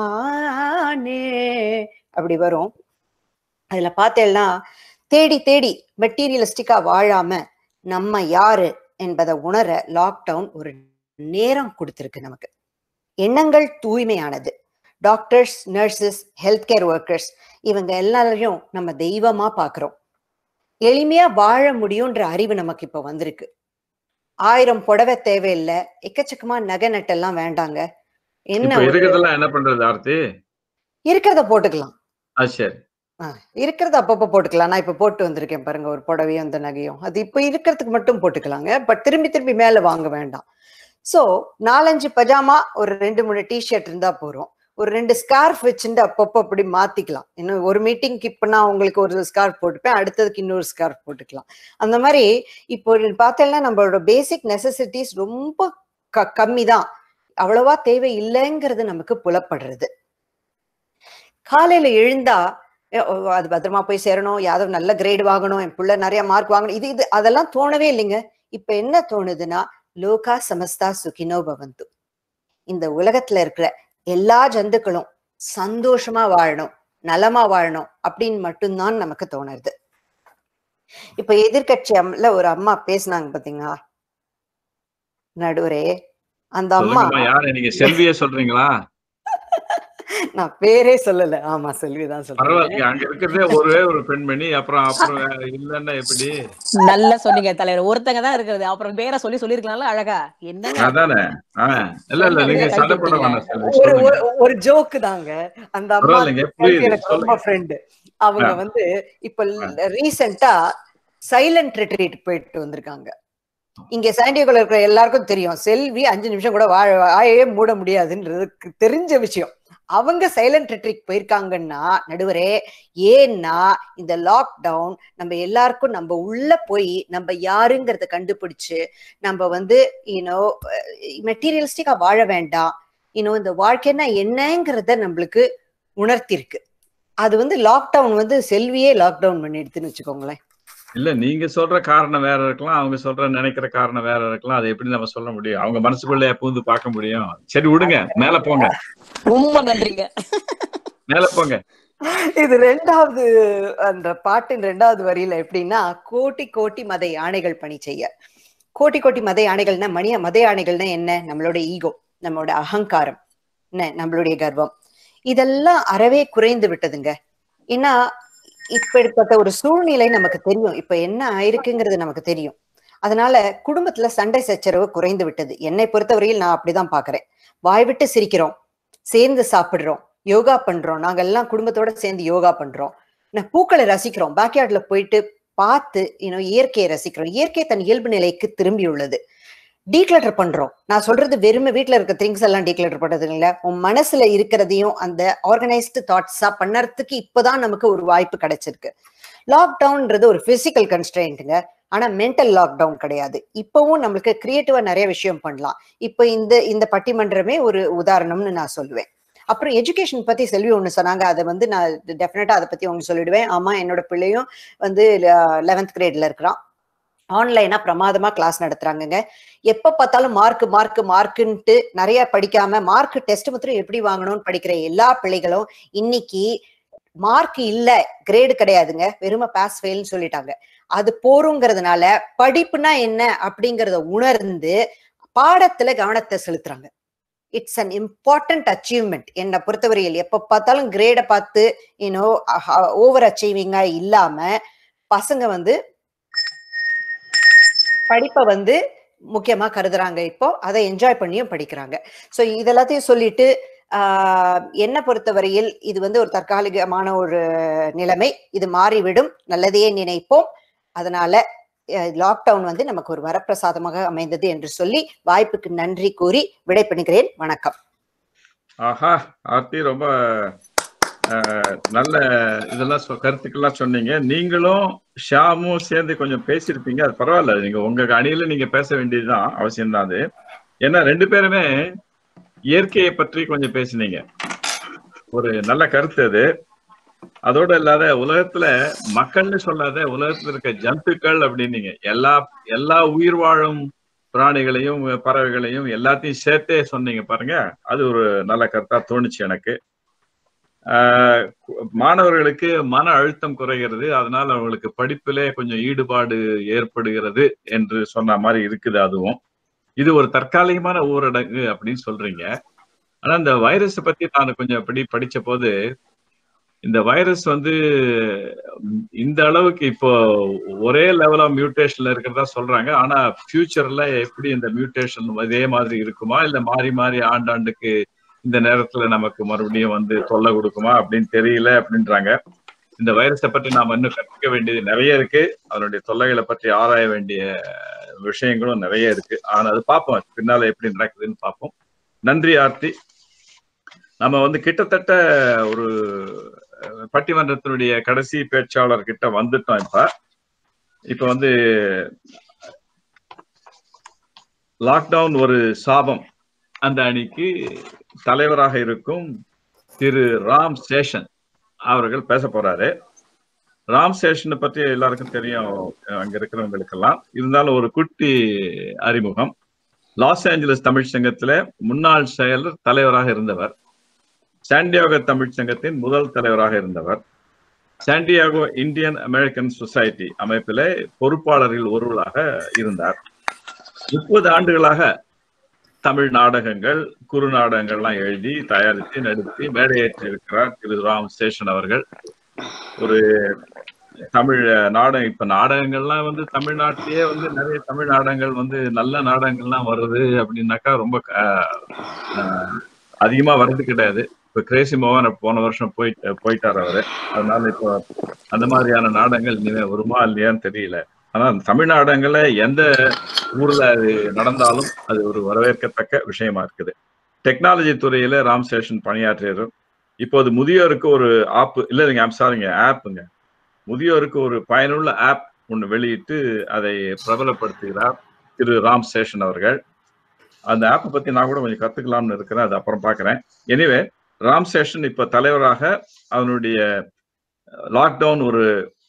பமானே அப்படி வரும் அதுல பார்த்தேன்னா தேடி தேடி மெட்டீரியலிஸ்டிக்கா வாழாம நம்ம யாரு என்பதை உணர லாக்டவுன் ஒரு நேரம் கொடுத்திருக்கு நமக்கு எண்ணங்கள் தூய்மையானது doctors nurses health care workers இவங்க எல்லாரையும் நம்ம தெய்வமா பாக்குறோம் எளிமையா வாழ முடியும்ன்ற அறிவு நமக்கு இப்ப வந்திருக்கு ஆயிரம் புடவை தேவையில்லை எக்கச்சக்கமா நகை நட்டெல்லாம் வேண்டாங்க என்ன இப்ப ஒரு- இருக்கிறதெல்லாம் என்ன பண்றது ஆர்த்தி இருக்கிறத போட்டுக்கலாம் அது சரி இருக்கிறத அப்பப்போ போட்டுக்கலாம் நான் இப்ப போட்டு வந்திருக்கேன் பாருங்க ஒரு புடவையும் அந்த நகையும் அது இப்ப இருக்கிறதுக்கு மட்டும் போட்டுக்கலாங்க பட் திரும்பி திரும்பி மேல வாங்க வேண்டாம் சோ நாலஞ்சு பஜாமா ஒரு ரெண்டு மூணு டிஷர்ட் இருந்தா போறோம் ஒரு ரெண்டு ஸ்கார்ஃப் வச்சுட்டு அப்பப்போ அப்படி மாத்திக்கலாம் இன்னும் ஒரு மீட்டிங்க்கு இப்ப நான் உங்களுக்கு ஒரு ஸ்கார்ஃப் போட்டுப்பேன் அடுத்ததுக்கு இன்னொரு ஸ்கார்ஃப் போட்டுக்கலாம் அந்த மாதிரி இப்போ பார்த்தேன்னா நம்மளோட பேசிக் நெசசிட்டிஸ் ரொம்ப க கம்மி தான் அவ்வளவா தேவை இல்லைங்கிறது நமக்கு புலப்படுறது காலையில எழுந்தா ஏ, ஓ, அது பத்திரமா போய் சேரணும் யாதவ் நல்ல கிரேடு வாங்கணும் என் புள்ள நிறைய மார்க் வாங்கணும் இது இது அதெல்லாம் தோணவே இல்லைங்க இப்ப என்ன தோணுதுன்னா லோகா சமஸ்தா சுகினோ பவந்து இந்த உலகத்துல இருக்கிற எல்லா ஜந்துக்களும் சந்தோஷமா வாழணும் நலமா வாழணும் அப்படின்னு மட்டும்தான் நமக்கு தோணுது இப்ப எதிர்கட்சி அம்ல ஒரு அம்மா பேசுனாங்க பாத்தீங்களா நடுவரே அந்த அம்மா சொல்லுங்கம்மா யாரு நீங்க செல்வியே சொல்றீங்களா நான் பேரே சொல்லல ஆமா செல்விதான் சொல்றேன் பரவாயில்ல அங்க இருக்கிறதே ஒரே ஒரு பெண்மணி அப்புறம் அப்புறம் வேற இல்லன்னா எப்படி நல்லா சொன்னீங்க தலைவர் ஒருத்தங்க தான் இருக்கிறது அப்புறம் பேரை சொல்லி சொல்லிருக்கலாம்ல அழகா என்னங்க அதானே ஆஹ் இல்ல இல்ல நீங்க கை சண்டை போட தூக்கிட்டீங்க. வேணாம் செல்வி ஒரு சொல்லுங்க ஒரு- ஒரு ஜோக்கு தாங்க அந்த அம்மா பரவாயில்லைங்க புரியுது எனக்கு ரொம்ப சொல்லுங்க ஃப்ரெண்டு அவங்க ஆ. வந்து இப்ப ரீசெண்டா சைலண்ட் ரிட்ரீட் போயிட்டு வந்திருக்காங்க இங்க சாண்டியோல இருக்கிற எல்லாருக்கும் தெரியும் செல்வி அஞ்சு நிமிஷம் கூட வாழ வாயே மூட முடியாதுன்றதுக்கு தெரிஞ்ச விஷயம் அவங்க சைலண்ட் ரிட்ரீட் போயிருக்காங்கன்னா நடுவரே ஏன்னா இந்த லாக்டவுன் நம்ம எல்லாருக்கும் நம்ம உள்ள போய் நம்ம யாருங்கிறத கண்டுபிடிச்சு நம்ம வந்து யூனோ மெட்டீரியலிஸ்டிக்கா வாழ வேண்டாம் இன்னும் இந்த வாழ்க்கைன்னா என்னங்கிறத நம்மளுக்கு உணர்த்திருக்கு அது வந்து லாக்டவுன் வந்து செல்வியே லாக்டவுன் பண்ணிடுதுன்னு வச்சுக்கோங்களேன் இல்ல நீங்க சொல்ற காரணம் வேற இருக்கலாம் அவங்க சொல்ற நினைக்கிற காரணம் வேற இருக்கலாம் அதை எப்படி நம்ம சொல்ல முடியும் அவங்க மனசுக்குள்ள பூந்து பார்க்க முடியும் சரி விடுங்க மேல போங்க ரொம்ப நன்றிங்க மேல போங்க இது ரெண்டாவது அந்த பாட்டின் ரெண்டாவது வரியில எப்படின்னா கோட்டி கோட்டி மத யானைகள் பணி செய்ய கோட்டி கோட்டி மத யானைகள்னா மணிய மத யானைகள்னா என்ன நம்மளோட ஈகோ நம்மளோட அகங்காரம் என்ன நம்மளுடைய கர்வம் இதெல்லாம் அறவே குறைந்து விட்டதுங்க ஏன்னா இப்படிப்பட்ட ஒரு சூழ்நிலை நமக்கு தெரியும் இப்ப என்ன ஆயிருக்குங்கிறது நமக்கு தெரியும் அதனால குடும்பத்துல சண்டை சச்சரவு குறைந்து விட்டது என்னை பொறுத்தவரையில் நான் அப்படிதான் பாக்குறேன் வாய் விட்டு சிரிக்கிறோம் சேர்ந்து சாப்பிடுறோம் யோகா பண்றோம் நாங்க எல்லாம் குடும்பத்தோட சேர்ந்து யோகா பண்றோம் நான் பூக்களை ரசிக்கிறோம் பேக்யார்ட்ல போயிட்டு பார்த்து இன்னும் இயற்கையை ரசிக்கிறோம் இயற்கை தன் இயல்பு நிலைக்கு திரும்பியுள்ளது டீக்ளட்டர் பண்றோம் நான் சொல்றது வெறுமை வீட்ல இருக்க திங்ஸ் எல்லாம் டீக்ளட்டர் பண்றது இல்ல உன் மனசுல இருக்கிறதையும் அந்த ஆர்கனைஸ்டு தாட்ஸா பண்ணறதுக்கு இப்பதான் நமக்கு ஒரு வாய்ப்பு கிடைச்சிருக்கு லாக்டவுன்ன்றது ஒரு பிசிக்கல் கன்ஸ்ட்ரெயின்ட்டுங்க ஆனா மென்டல் லாக்டவுன் கிடையாது இப்பவும் நம்மளுக்கு கிரியேட்டிவா நிறைய விஷயம் பண்ணலாம் இப்போ இந்த இந்த பட்டிமன்றமே ஒரு உதாரணம்னு நான் சொல்லுவேன் அப்புறம் எஜுகேஷன் பத்தி செல்வி ஒண்ணு சொன்னாங்க அதை வந்து நான் டெஃபினட்டா அதை பத்தி உங்களுக்கு சொல்லிடுவேன் ஆமா என்னோட பிள்ளையும் வந்து லெவன்த் கிரேட்ல இருக்கிறான் ஆன்லைனா பிரமாதமா கிளாஸ் நடத்துறாங்கங்க எப்ப பார்த்தாலும் மார்க் மார்க் மார்க்குன்ட்டு நிறைய படிக்காம மார்க் டெஸ்ட் மாத்திரம் எப்படி வாங்கணும்னு படிக்கிற எல்லா பிள்ளைகளும் இன்னைக்கு மார்க் இல்ல கிரேடு கிடையாதுங்க வெறும பாஸ் ஃபெயில்னு சொல்லிட்டாங்க அது போருங்கிறதுனால படிப்புனா என்ன அப்படிங்கறத உணர்ந்து பாடத்துல கவனத்தை செலுத்துறாங்க இட்ஸ் அன் இம்பார்ட்டன்ட் அச்சீவ்மெண்ட் என்னை பொறுத்தவரையில் எப்ப பார்த்தாலும் கிரேடை பார்த்து யூனோ ஓவர் அச்சீவிங்கா இல்லாம பசங்க வந்து படிப்பை வந்து முக்கியமா கருதுறாங்க இப்போ அதை என்ஜாய் பண்ணியும் படிக்கிறாங்க ஸோ இதெல்லாத்தையும் சொல்லிட்டு ஆஹ் என்னை பொறுத்தவரையில் இது வந்து ஒரு தற்காலிகமான ஒரு நிலைமை இது மாறிவிடும் நல்லதையே நினைப்போம் அதனால லாக்டவுன் வந்து நமக்கு ஒரு வரப்பிரசாதமாக அமைந்தது என்று சொல்லி வாய்ப்புக்கு நன்றி கூறி விடை பண்ணுகிறேன் வணக்கம் ஆஹா ஆர்த்தி ரொம்ப அஹ், நல்ல இதெல்லாம் சொ- கருத்துக்கள்லாம் சொன்னீங்க நீங்களும் ஷியாமும் சேர்ந்து கொஞ்சம் பேசியிருப்பீங்க அது பரவாயில்ல நீங்க உங்க அணியில நீங்க பேச வேண்டியதுதான் அவசியம்தான் அது ஏன்னா ரெண்டு பேருமே இயற்கையை பற்றி கொஞ்சம் பேசினீங்க ஒரு நல்ல கருத்து அது அதோட இல்லாத உலகத்துல மக்கள்னு சொல்லாத உலகத்துல இருக்க ஜந்துக்கள் அப்படின்னீங்க எல்லா எல்லா உயிர் வாழும் பிராணிகளையும் பறவைகளையும் எல்லாத்தையும் சேர்த்தே சொன்னீங்க பாருங்க அது ஒரு நல்ல கருத்தா தோணுச்சு எனக்கு ஆஹ் மாணவர்களுக்கு மன அழுத்தம் குறைகிறது அதனால அவங்களுக்கு படிப்பிலே கொஞ்சம் ஈடுபாடு ஏற்படுகிறது என்று சொன்ன மாதிரி இருக்குது அதுவும் இது ஒரு தற்காலிகமான ஊரடங்கு அப்படின்னு சொல்றீங்க ஆனா இந்த வைரஸ் பத்தி நான் கொஞ்சம் அப்படி படிச்ச போது இந்த வைரஸ் வந்து ம், இந்த அளவுக்கு இப்போ ஒரே லெவல் ஆஃப் மியூட்டேஷன்ல இருக்கிறதா சொல்றாங்க ஆனா ஃபியூச்சர்ல எப்படி இந்த மியூட்டேஷன் இதே மாதிரி இருக்குமா இல்ல மாறி மாறி ஆண்டாண்டுக்கு இந்த நேரத்துல நமக்கு மறுபடியும் வந்து தொல்லை கொடுக்குமா அப்படின்னு தெரியல அப்படின்றாங்க இந்த வைரஸை பற்றி நாம இன்னும் கற்றுக்க வேண்டியது நிறைய இருக்கு அதனுடைய தொல்லைகளை பற்றி ஆராய வேண்டிய விஷயங்களும் நிறைய இருக்கு ஆனா அது பார்ப்போம் பின்னால எப்படி நடக்குதுன்னு பார்ப்போம் நன்றி ஆர்த்தி நம்ம வந்து கிட்டத்தட்ட ஒரு அஹ், பட்டிமன்றத்தினுடைய கடைசி பேச்சாளர் கிட்ட வந்துட்டோம் இப்ப இப்ப வந்து லாக்டவுன் ஒரு சாபம் அந்த அணிக்கு தலைவராக இருக்கும் திரு ராம் சேஷன் அவர்கள் பேச போறாரு ராம் சேஷனை பற்றி எல்லாருக்கும் தெரியும் அங்க இருக்கிறவங்களுக்கெல்லாம் இருந்தாலும் ஒரு குட்டி அறிமுகம் லாஸ் ஏஞ்சலஸ் தமிழ் சங்கத்துல முன்னாள் செயலர் தலைவராக இருந்தவர் சாண்டியாகோ தமிழ் சங்கத்தின் முதல் தலைவராக இருந்தவர் சாண்டியாகோ இந்தியன் அமெரிக்கன் சொசைட்டி அமைப்பிலே பொறுப்பாளரில் ஒருவராக இருந்தார் முப்பது ஆண்டுகளாக தமிழ் நாடகங்கள் குறு நாடகங்கள்லாம் எழுதி தயாரித்து நடித்து மேடையேற்றி இருக்கிறார் திரு ராம் சேஷன் அவர்கள் ஒரு தமிழ் நாடகம் இப்ப நாடகங்கள்லாம் வந்து தமிழ்நாட்டிலேயே வந்து நிறைய தமிழ் நாடகங்கள் வந்து நல்ல நாடகங்கள்லாம் வருது அப்படின்னாக்கா ரொம்ப அஹ், அஹ், அதிகமா வர்றது கிடையாது இப்ப கிரேசி மோகன் போன வருஷம் போய் போயிட்டார் அவரு அதனால இப்போ அந்த மாதிரியான நாடகங்கள் இனிமே வருமா இல்லையான்னு தெரியல ஆனா தமிழ் நாடகங்கள்ல எந்த ஊர்ல அது நடந்தாலும் அது ஒரு வரவேற்கத்தக்க விஷயமா இருக்குது டெக்னாலஜி துறையில ராம் சேஷன் பணியாற்றியவர் இப்போது முதியோருக்கு ஒரு ஆப் இல்ல இல்லைங்க ஆப் சாரிங்க ஆப்புங்க முதியோருக்கு ஒரு பயனுள்ள ஆப் ஒன்று வெளியிட்டு அதை பிரபலப்படுத்துகிறார் திரு ராம் சேஷன் அவர்கள் அந்த ஆப்பை பத்தி நான் கூட கொஞ்சம் கத்துக்கலாம்னு இருக்கிறேன் அது அப்புறம் பார்க்கிறேன் எனிவே ராம் சேஷன் இப்ப தலைவராக அவனுடைய லாக்டவுன் ஒரு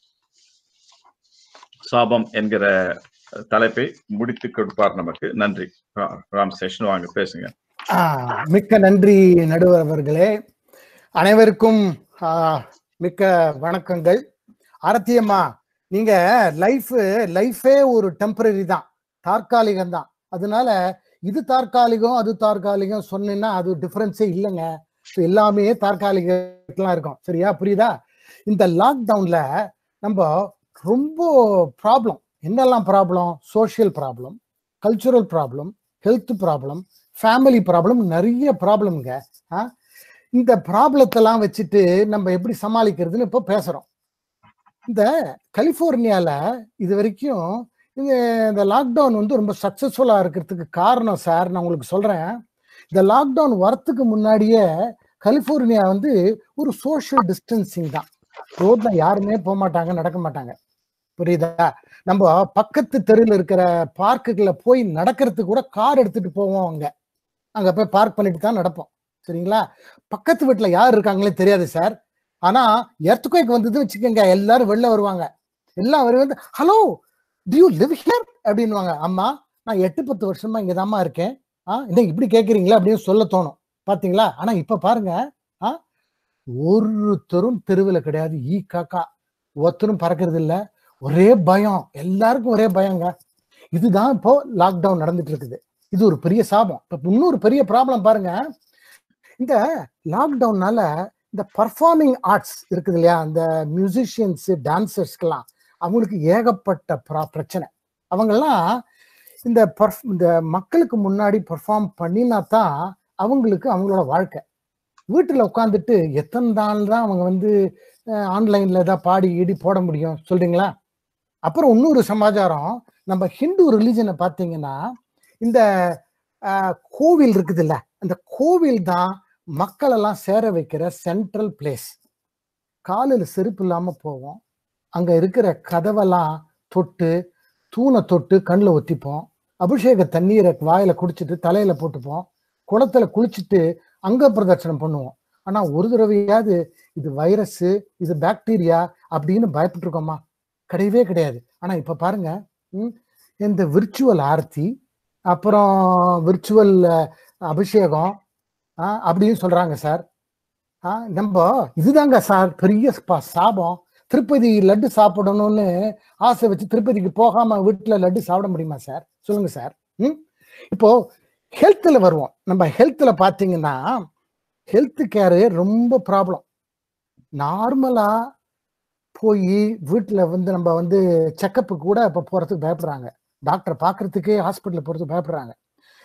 சாபம் என்கிற தலைப்பை முடித்து கொடுப்பார் நமக்கு நன்றி ரா- ராம் சேஷன் வாங்க பேசுங்க ஆ, மிக்க நன்றி நடுவர் அவர்களே அனைவருக்கும் ஆ, மிக்க வணக்கங்கள் அரத்தியம்மா நீங்க லைஃப் லைஃபே ஒரு டெம்பரரி தான் தற்காலிகம் தான் அதனால இது தற்காலிகம் அது தற்காலிகம் சொன்னீங்கன்னா அது டிஃபரன்ஸே இல்லைங்க So, எல்லாமே தற்காலிகலாம் இருக்கும் சரியா புரியுதா இந்த லாக்டவுன்ல நம்ம ரொம்ப ப்ராப்ளம் என்னெல்லாம் problem social problem cultural problem health problem family problem நிறைய ப்ராப்ளம்ங்க இந்த ப்ராப்ளத்தெல்லாம் வச்சுட்டு நம்ம எப்படி சமாளிக்கிறதுன்னு இப்போ பேசுறோம் இந்த கலிஃபோர்னியால இது வரைக்கும் இந்த இந்த லாக்டவுன் வந்து ரொம்ப சக்சஸ்ஃபுல்லா இருக்கிறதுக்கு காரணம் சார் நான் உங்களுக்கு சொல்றேன் இந்த லாக்டவுன் வரத்துக்கு முன்னாடியே கலிஃபோர்னியா வந்து ஒரு சோஷியல் டிஸ்டன்சிங் தான் ரோட்ல யாருமே போக மாட்டாங்க நடக்க மாட்டாங்க புரியுதா நம்ம பக்கத்து தெருவில் இருக்கிற பார்க்குகளை போய் நடக்கிறதுக்கு கூட கார் எடுத்துட்டு போவோம் அங்க அங்க போய் பார்க் பண்ணிட்டு தான் நடப்போம் சரிங்களா பக்கத்து வீட்டுல யார் இருக்காங்களே தெரியாது சார் ஆனா எர்த்துக்குவேக் வந்தது வச்சுக்கோங்க எல்லாரும் வெளில வருவாங்க எல்லாம் வரும் வந்து hello do you live here அப்படின்னுவாங்க அம்மா நான் எட்டு பத்து வருஷமா இங்கதாம்மா இருக்கேன் ஆ என்ன இப்படி கேட்குறீங்களா அப்படின்னு சொல்ல தோணும் பாத்தீங்களா ஆனா இப்ப பாருங்க ஆ ஒருத்தரும் தெருவில் கிடையாது ஈ காக்கா ஒருத்தரும் பறக்கிறது இல்ல ஒரே பயம் எல்லாருக்கும் ஒரே பயங்க இதுதான் இப்போ லாக்டவுன் நடந்துட்டு இருக்குது இது ஒரு பெரிய சாபம் இப்ப இன்னொரு பெரிய ப்ராப்ளம் பாருங்க இந்த லாக்டவுன்னால இந்த பர்ஃபார்மிங் ஆர்ட்ஸ் இருக்குது இல்லையா அந்த மியூசிஷியன்ஸ் டான்சர்ஸ்க்கெல்லாம் அவங்களுக்கு ஏகப்பட்ட ப்ரா- பிரச்சனை அவங்கெல்லாம் இந்த பர்ஃப் இந்த மக்களுக்கு முன்னாடி பெர்ஃபார்ம் பண்ணினா தான் அவங்களுக்கு அவங்களோட வாழ்க்கை வீட்டில் உட்காந்துட்டு எத்தனை நாள் தான் அவங்க வந்து ஆன்லைன்ல ஏதாவது பாடி ஈடி போட முடியும் சொல்றீங்களா அப்புறம் இன்னொரு சமாச்சாரம் நம்ம ஹிந்து ரிலீஜனை பார்த்தீங்கன்னா இந்த அஹ், கோவில் இருக்குது இல்ல அந்த கோவில் தான் மக்களெல்லாம் சேர வைக்கிற சென்ட்ரல் பிளேஸ் காலில் செருப்பு இல்லாம போவோம் அங்க இருக்கிற கதவெல்லாம் தொட்டு தூணை தொட்டு கண்ணில் ஒத்திப்போம் அபிஷேக தண்ணீரை வாயில குடிச்சிட்டு தலையில போட்டுப்போம் குளத்துல குளிச்சுட்டு அங்க பிரதட்சணம் பண்ணுவோம் ஆனா ஒரு தடவையாவது இது வைரஸ் இது பாக்டீரியா அப்படின்னு பயப்பட்டு இருக்கோமா கிடையவே கிடையாது ஆனா இப்ப பாருங்க ம், இந்த விர்ச்சுவல் ஆர்த்தி அப்புறம் விர்ச்சுவல் அபிஷேகம் ஆ, அப்படின்னு சொல்றாங்க சார் ஆ, நம்ம இதுதாங்க சார் பெரிய ப- சாபம் திருப்பதி லட்டு சாப்பிடணும்னு ஆசை வச்சு திருப்பதிக்கு போகாம வீட்டுல லட்டு சாப்பிட முடியுமா சார் சொல்லுங்க சார் ம் இப்போ ஹெல்த்ல வருவோம் நம்ம ஹெல்த்ல பாத்தீங்கன்னா ஹெல்த் கேரு ரொம்ப ப்ராப்ளம் நார்மலா போய் வீட்டுல வந்து நம்ம வந்து செக்கப்பு கூட இப்ப போறதுக்கு பயப்படுறாங்க டாக்டரை பார்க்கறதுக்கே ஹாஸ்பிட்டல் போறதுக்கு பயப்படுறாங்க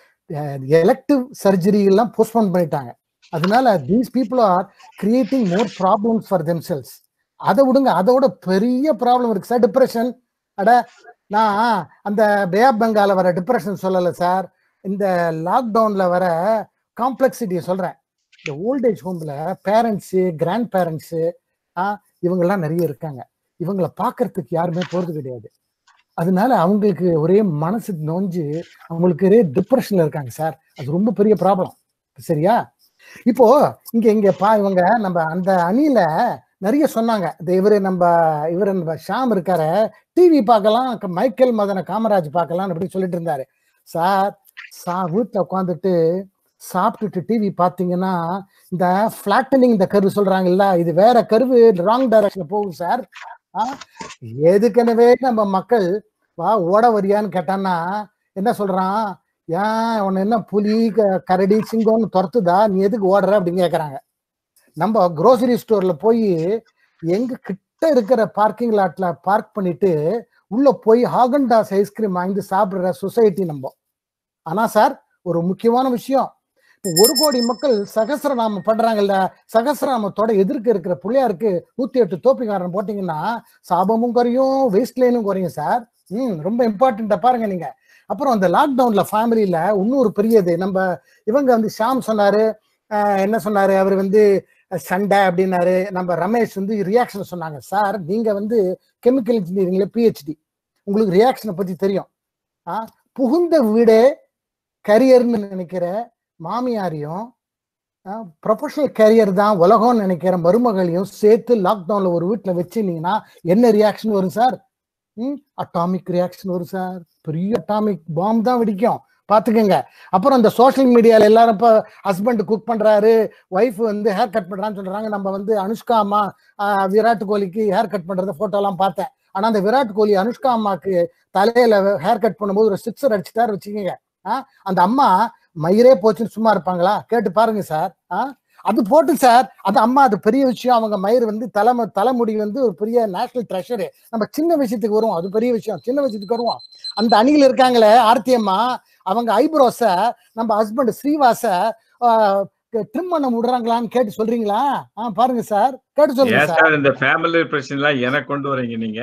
எலக்டிவ் சர்ஜரி எல்லாம் போஸ்ட்போன் பண்ணிட்டாங்க அதனால these people are creating more problems for themselves அதை விடுங்க அதை விட பெரிய ப்ராப்ளம் இருக்கு சார் டிப்ரெஷன் அட நான் அந்த பே ஆஃப் பெங்கால வர டிப்ரெஷன் சொல்லலை சார் இந்த லாக்டவுன்ல வர காம்ப்ளெக்சிட்டியை சொல்றேன் இந்த ஓல்டேஜ் ஹோம்ல பேரண்ட்ஸு கிராண்ட் பேரண்ட்ஸு இவங்கெல்லாம் நிறைய இருக்காங்க இவங்களை பார்க்கறதுக்கு யாருமே போறது கிடையாது அதனால அவங்களுக்கு ஒரே மனசு நோஞ்சு அவங்களுக்கு ஒரே டிப்ரெஷன்ல இருக்காங்க சார் அது ரொம்ப பெரிய ப்ராப்ளம் சரியா இப்போ இங்க இங்க பா இவங்க நம்ம அந்த அணியில நிறைய சொன்னாங்க இந்த இவரு நம்ம இவரு நம்ம ஷாம் இருக்காரு டிவி பார்க்கலாம் க- மைக்கேல் மதன காமராஜ் பார்க்கலாம் அப்படி சொல்லிட்டு இருந்தாரு சார் சா வீட்டில் உட்காந்துட்டு சாப்பிட்டுட்டு டிவி பார்த்தீங்கன்னா இந்த ஃபிளாட்டனிங் இந்த கருவு சொல்றாங்கல்ல இது வேற கருவு ராங் டைரக்ஷன்ல போகும் சார் ஆ, எதுக்கெனவே நம்ம மக்கள் வா ஓட வரியான்னு கேட்டான்னா என்ன சொல்றான் ஏன் உன்னை என்ன புலி க- கரடி சிங்கம்னு துரத்துதா நீ எதுக்கு ஓடுற அப்படின்னு கேக்குறாங்க நம்ம grocery ஸ்டோர்ல போய் எங்க கிட்ட இருக்கிற பார்க்கிங் லாட்ல பார்க் பண்ணிட்டு உள்ள போய் ஹாகன்டாஸ் ஐஸ்கிரீம் வாங்கி சாப்பிடுற சொசைட்டி நம்ம ஆனா சார் ஒரு முக்கியமான விஷயம் இப்ப ஒரு கோடி மக்கள் சகசிரநாமம் பண்றாங்கல்ல சகசிரநாமத்தோட எதிர்க்க இருக்கிற பிள்ளையாருக்கு நூத்தி எட்டு தோப்பிக்காரன் போட்டீங்கன்னா சாபமும் குறையும் வேஸ்ட் லைனும் குறையும் சார் ம் ரொம்ப இம்பார்ட்டண்டா பாருங்க நீங்க அப்புறம் அந்த லாக்டவுன்ல ஃபேமிலியில இன்னொரு பெரியது நம்ம இவங்க வந்து ஷாம் சொன்னாரு ஆஹ் என்ன சொன்னாரு அவர் வந்து அஹ், சண்டை அப்படின்னாரு நம்ம ரமேஷ் வந்து ரியாக்ஷன் சொன்னாங்க சார் நீங்க வந்து கெமிக்கல் இன்ஜினியரிங்ல பிஹெச்டி உங்களுக்கு ரியாக்ஷனை பத்தி தெரியும் ஆ புகுந்த வீடே கரியர்னு நினைக்கிற மாமியாரையும் ப்ரொஃபஷனல் கேரியர் தான் உலகம்னு நினைக்கிற மருமகளையும் சேர்த்து லாக்டவுன்ல ஒரு வீட்டுல வச்சிருந்தீங்கன்னா என்ன ரியாக்ஷன் வரும் சார் ம் அட்டாமிக் ரியாக்ஷன் வரும் சார் பெரிய அட்டாமிக் பாம் தான் வெடிக்கும் பாத்துக்கோங்க அப்புறம் இந்த சோஷியல் மீடியால எல்லாரும் இப்ப ஹஸ்பண்ட் குக் பண்றாரு ஒய்ஃப் வந்து ஹேர் கட் பண்றான்னு சொல்றாங்க நம்ம வந்து அனுஷ்கா அம்மா ஆஹ், விராட் கோலிக்கு ஹேர் கட் பண்றத போட்டோ எல்லாம் பார்த்தேன் ஆனா அந்த விராட் கோலி அனுஷ்கா அம்மாக்கு தலையில ஹேர் கட் பண்ணும்போது ஒரு சிக்ஸர் அடிச்சுட்டாரு வச்சுக்கோங்க ஆ, அந்த அம்மா மயிரே போச்சுன்னு சும்மா இருப்பாங்களா கேட்டு பாருங்க சார் ஆ அது போட்டு சார் அது அம்மா அது பெரிய விஷயம் அவங்க மயிர் வந்து தலைம தலைமுடி வந்து ஒரு பெரிய நேஷனல் ட்ரெஷரு நம்ம சின்ன விஷயத்துக்கு வருவோம் அது பெரிய விஷயம் சின்ன விஷயத்துக்கு வருவோம் அந்த அணியில் இருக்காங்களே ஆர்த்தி அம்மா அவங்க ஐப்ரோஸ நம்ம ஹஸ்பண்ட் ஸ்ரீவாச ட்ரிம் பண்ண விடுறாங்களான்னு கேட்டு சொல்றீங்களா ஆ பாருங்க சார் கேட்டு சொல்லுங்க ஏன் சார் சார் இந்த ஃபேமிலி பிரச்சனை எல்லாம் எனக்கு கொண்டு வரீங்க நீங்க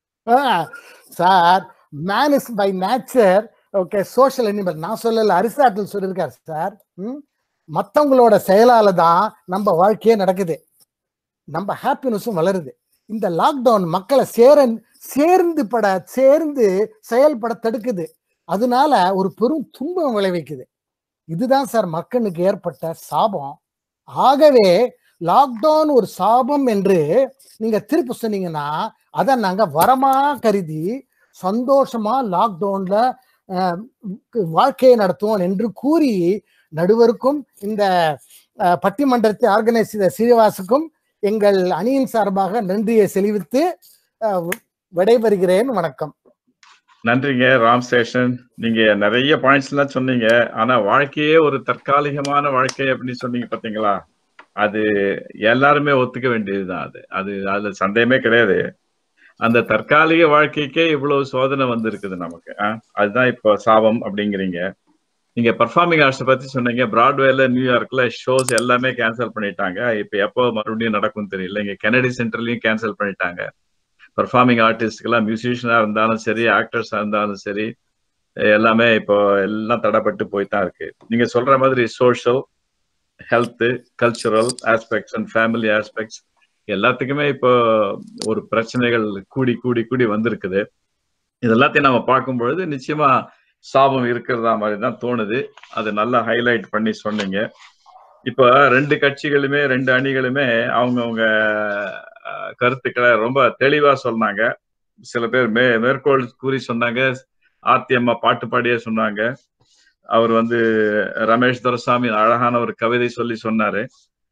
sir man is by nature okay social animal நான் சொல்லல அரிஸ்டாட்டில் சொல்லியிருக்காரு சார் ம் மற்றவங்களோட செயலால தான் நம்ம வாழ்க்கையே நடக்குது நம்ம ஹாப்பினஸும் வளருது இந்த லாக்டவுன் மக்களை சேர சேர்ந்து பட சேர்ந்து செயல்பட தடுக்குது அதனால ஒரு பெரும் துன்பம் விளைவிக்குது இதுதான் சார் மக்களுக்கு ஏற்பட்ட சாபம் ஆகவே லாக்டவுன் ஒரு சாபம் என்று நீங்க திருப்பி சொன்னீங்கன்னா அதை நாங்க வரமா கருதி சந்தோஷமா லாக்டவுன்ல அஹ், வாழ்க்கையை நடத்துவோம் என்று கூறி நடுவருக்கும் இந்த அஹ், பட்டிமன்றத்தை ஆர்கனைஸ் செய்த சீனிவாசுக்கும் எங்கள் அணியின் சார்பாக நன்றியை செலுவித்து அஹ், விடைபெறுகிறேன் வணக்கம் நன்றிங்க ராம் சேஷன் நீங்க நிறைய பாயிண்ட்ஸ் எல்லாம் சொன்னீங்க ஆனா வாழ்க்கையே ஒரு தற்காலிகமான வாழ்க்கை அப்படின்னு சொன்னீங்க பாத்தீங்களா அது எல்லாருமே ஒத்துக்க வேண்டியதுதான் அது அது அதுல சந்தேகமே கிடையாது அந்த தற்காலிக வாழ்க்கைக்கே இவ்வளவு சோதனை வந்திருக்குது நமக்கு ஆ? அதுதான் இப்போ சாபம் அப்படிங்கிறீங்க நீங்க பர்ஃபார்மிங் ஆர்ட்ஸை பத்தி சொன்னீங்க பிராட்வேல நியூயார்க்ல ஷோஸ் எல்லாமே கேன்சல் பண்ணிட்டாங்க இப்ப எப்போ மறுபடியும் நடக்கும்னு தெரியல இங்க கெனடி சென்டர்லயும் கேன்சல் பண்ணிட்டாங்க பர்ஃபார்மிங் ஆர்டிஸ்ட்க்கெல்லாம் மியூசிஷியனா இருந்தாலும் சரி ஆக்டர்ஸா இருந்தாலும் சரி எல்லாமே இப்போ எல்லாம் தடைப்பட்டு போய் தான் இருக்கு நீங்க சொல்ற மாதிரி social health cultural aspects and family aspects எல்லாத்துக்குமே இப்போ ஒரு பிரச்சனைகள் கூடி கூடி கூடி வந்திருக்குது இது எல்லாத்தையும் நம்ம பார்க்கும் பொழுது நிச்சயமா சாபம் இருக்கிறதா மாதிரி தான் தோணுது அது நல்லா ஹைலைட் பண்ணி சொன்னீங்க இப்போ ரெண்டு கட்சிகளுமே ரெண்டு அணிகளுமே அவங்கவுங்க அஹ், கருத்துக்களை ரொம்ப தெளிவா சொன்னாங்க சில பேர் மே மேற்கோள் கூறி சொன்னாங்க ஆர்த்தியம்மா பாட்டு பாடியே சொன்னாங்க அவர் வந்து ரமேஷ் துரசாமி அழகான ஒரு கவிதை சொல்லி சொன்னாரு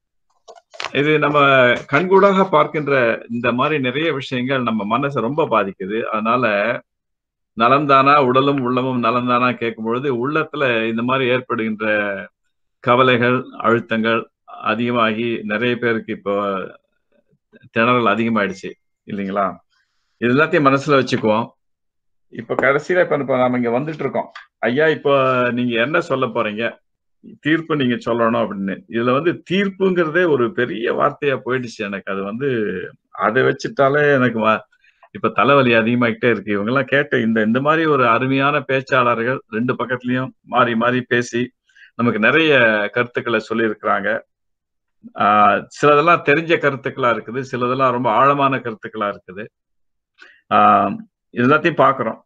இது நம்ம கண்கூடாக பார்க்கின்ற இந்த மாதிரி நிறைய விஷயங்கள் நம்ம மனசை ரொம்ப பாதிக்குது அதனால நலம்தானா உடலும் உள்ளமும் நலம்தானா கேட்கும் பொழுது உள்ளத்துல இந்த மாதிரி ஏற்படுகின்ற கவலைகள் அழுத்தங்கள் அதிகமாகி நிறைய பேருக்கு இப்போ திணறல் அதிகமாயிடுச்சு இல்லைங்களா இது எல்லாத்தையும் மனசுல வச்சுக்குவோம் இப்ப கடைசியில இப்ப இப்ப நாம இங்க வந்துட்டு இருக்கோம் ஐயா இப்போ நீங்க என்ன சொல்ல போறீங்க தீர்ப்பு நீங்க சொல்லணும் அப்படின்னு இதுல வந்து தீர்ப்புங்கிறதே ஒரு பெரிய வார்த்தையா போயிடுச்சு எனக்கு அது வந்து அதை வச்சுட்டாலே எனக்கு வ- இப்ப தலைவலி அதிகமாகிட்டே இருக்கு இவங்க எல்லாம் கேட்ட இந்த இந்த மாதிரி ஒரு அருமையான பேச்சாளர்கள் ரெண்டு பக்கத்துலயும் மாறி மாறி பேசி நமக்கு நிறைய கருத்துக்களை சொல்லியிருக்கிறாங்க ஆஹ் சிலதெல்லாம் தெரிஞ்ச கருத்துக்களா இருக்குது சிலதெல்லாம் ரொம்ப ஆழமான கருத்துக்களா இருக்குது ஆஹ் இது எல்லாத்தையும் பாக்குறோம்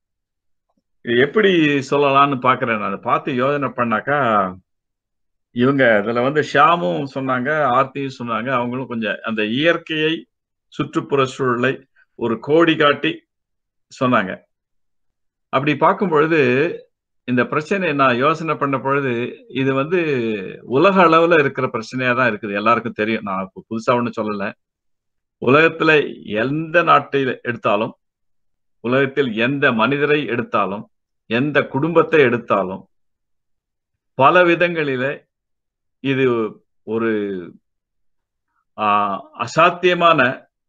இது எப்படி சொல்லலாம்னு பாக்குறேன் நான் பார்த்து யோசனை பண்ணாக்கா இவங்க இதுல வந்து ஷியாமும் சொன்னாங்க ஆர்த்தியும் சொன்னாங்க அவங்களும் கொஞ்சம் அந்த இயற்கையை சுற்றுப்புற சூழலை ஒரு கோடி காட்டி சொன்னாங்க அப்படி பார்க்கும் பொழுது இந்த பிரச்சனை நான் யோசனை பண்ண பொழுது இது வந்து உலக அளவுல இருக்கிற பிரச்சனையா தான் இருக்குது எல்லாருக்கும் தெரியும் நான் இப்ப புதுசா ஒண்ணும் சொல்லல உலகத்துல எந்த நாட்டை எடுத்தாலும் உலகத்தில் எந்த மனிதரை எடுத்தாலும் எந்த குடும்பத்தை எடுத்தாலும் பல விதங்களிலே இது ஒரு ஆஹ், அசாத்தியமான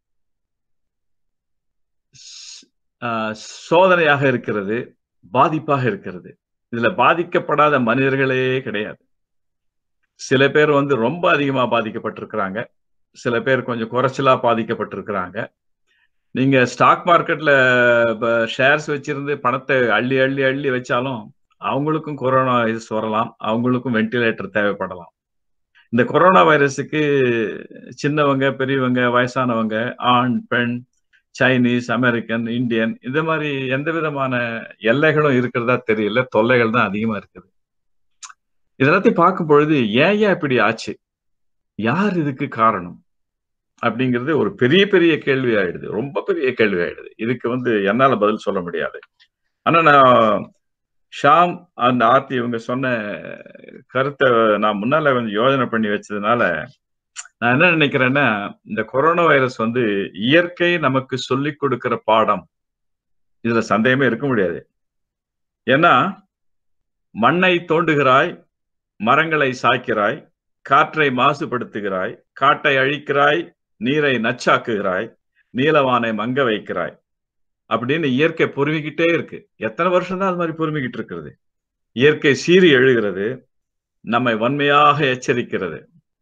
ஸ்- ஆஹ், சோதனையாக இருக்கிறது பாதிப்பாக இருக்கிறது இதுல பாதிக்கப்படாத மனிதர்களே கிடையாது சில பேர் வந்து ரொம்ப அதிகமா பாதிக்கப்பட்டிருக்கிறாங்க சில பேர் கொஞ்சம் குறைச்சலா பாதிக்கப்பட்டிருக்கிறாங்க நீங்க ஸ்டாக் மார்க்கெட்ல ஷேர்ஸ் வச்சிருந்து பணத்தை அள்ளி அள்ளி அள்ளி வச்சாலும் அவங்களுக்கும் கொரோனா வைரஸ் வரலாம் அவங்களுக்கும் வென்டிலேட்டர் தேவைப்படலாம் இந்த கொரோனா வைரஸுக்கு சின்னவங்க பெரியவங்க வயசானவங்க ஆண் பெண் சைனீஸ் அமெரிக்கன் இந்தியன் இந்த மாதிரி எந்த விதமான எல்லைகளும் இருக்கிறதா தெரியல தொல்லைகள் தான் அதிகமா இருக்குது இதெல்லாத்தையும் பார்க்கும் பொழுது ஏன் ஏன் இப்படி ஆச்சு யார் இதுக்கு காரணம் அப்படிங்கிறது ஒரு பெரிய பெரிய கேள்வி ஆயிடுது ரொம்ப பெரிய கேள்வி ஆயிடுது இதுக்கு வந்து என்னால பதில் சொல்ல முடியாது ஆனா நான் ஷாம் அந்த ஆர்த்தி இவங்க சொன்ன கருத்தை நான் முன்னால கொஞ்சம் யோசனை பண்ணி வச்சதுனால நான் என்ன நினைக்கிறேன்னா இந்த கொரோனா வைரஸ் வந்து இயற்கை நமக்கு சொல்லி கொடுக்கிற பாடம் இதுல சந்தேகமே இருக்க முடியாது ஏன்னா மண்ணை தோண்டுகிறாய் மரங்களை சாய்க்கிறாய் காற்றை மாசுபடுத்துகிறாய் காட்டை அழிக்கிறாய் நீரை நச்சாக்குகிறாய் நீலவானை மங்க வைக்கிறாய் அப்படின்னு இயற்கை பொறுமிக்கிட்டே இருக்கு எத்தனை வருஷம் தான் அது மாதிரி பொறுமிக்கிட்டு இருக்கிறது இயற்கை சீறி எழுகிறது நம்மை வன்மையாக எச்சரிக்கிறது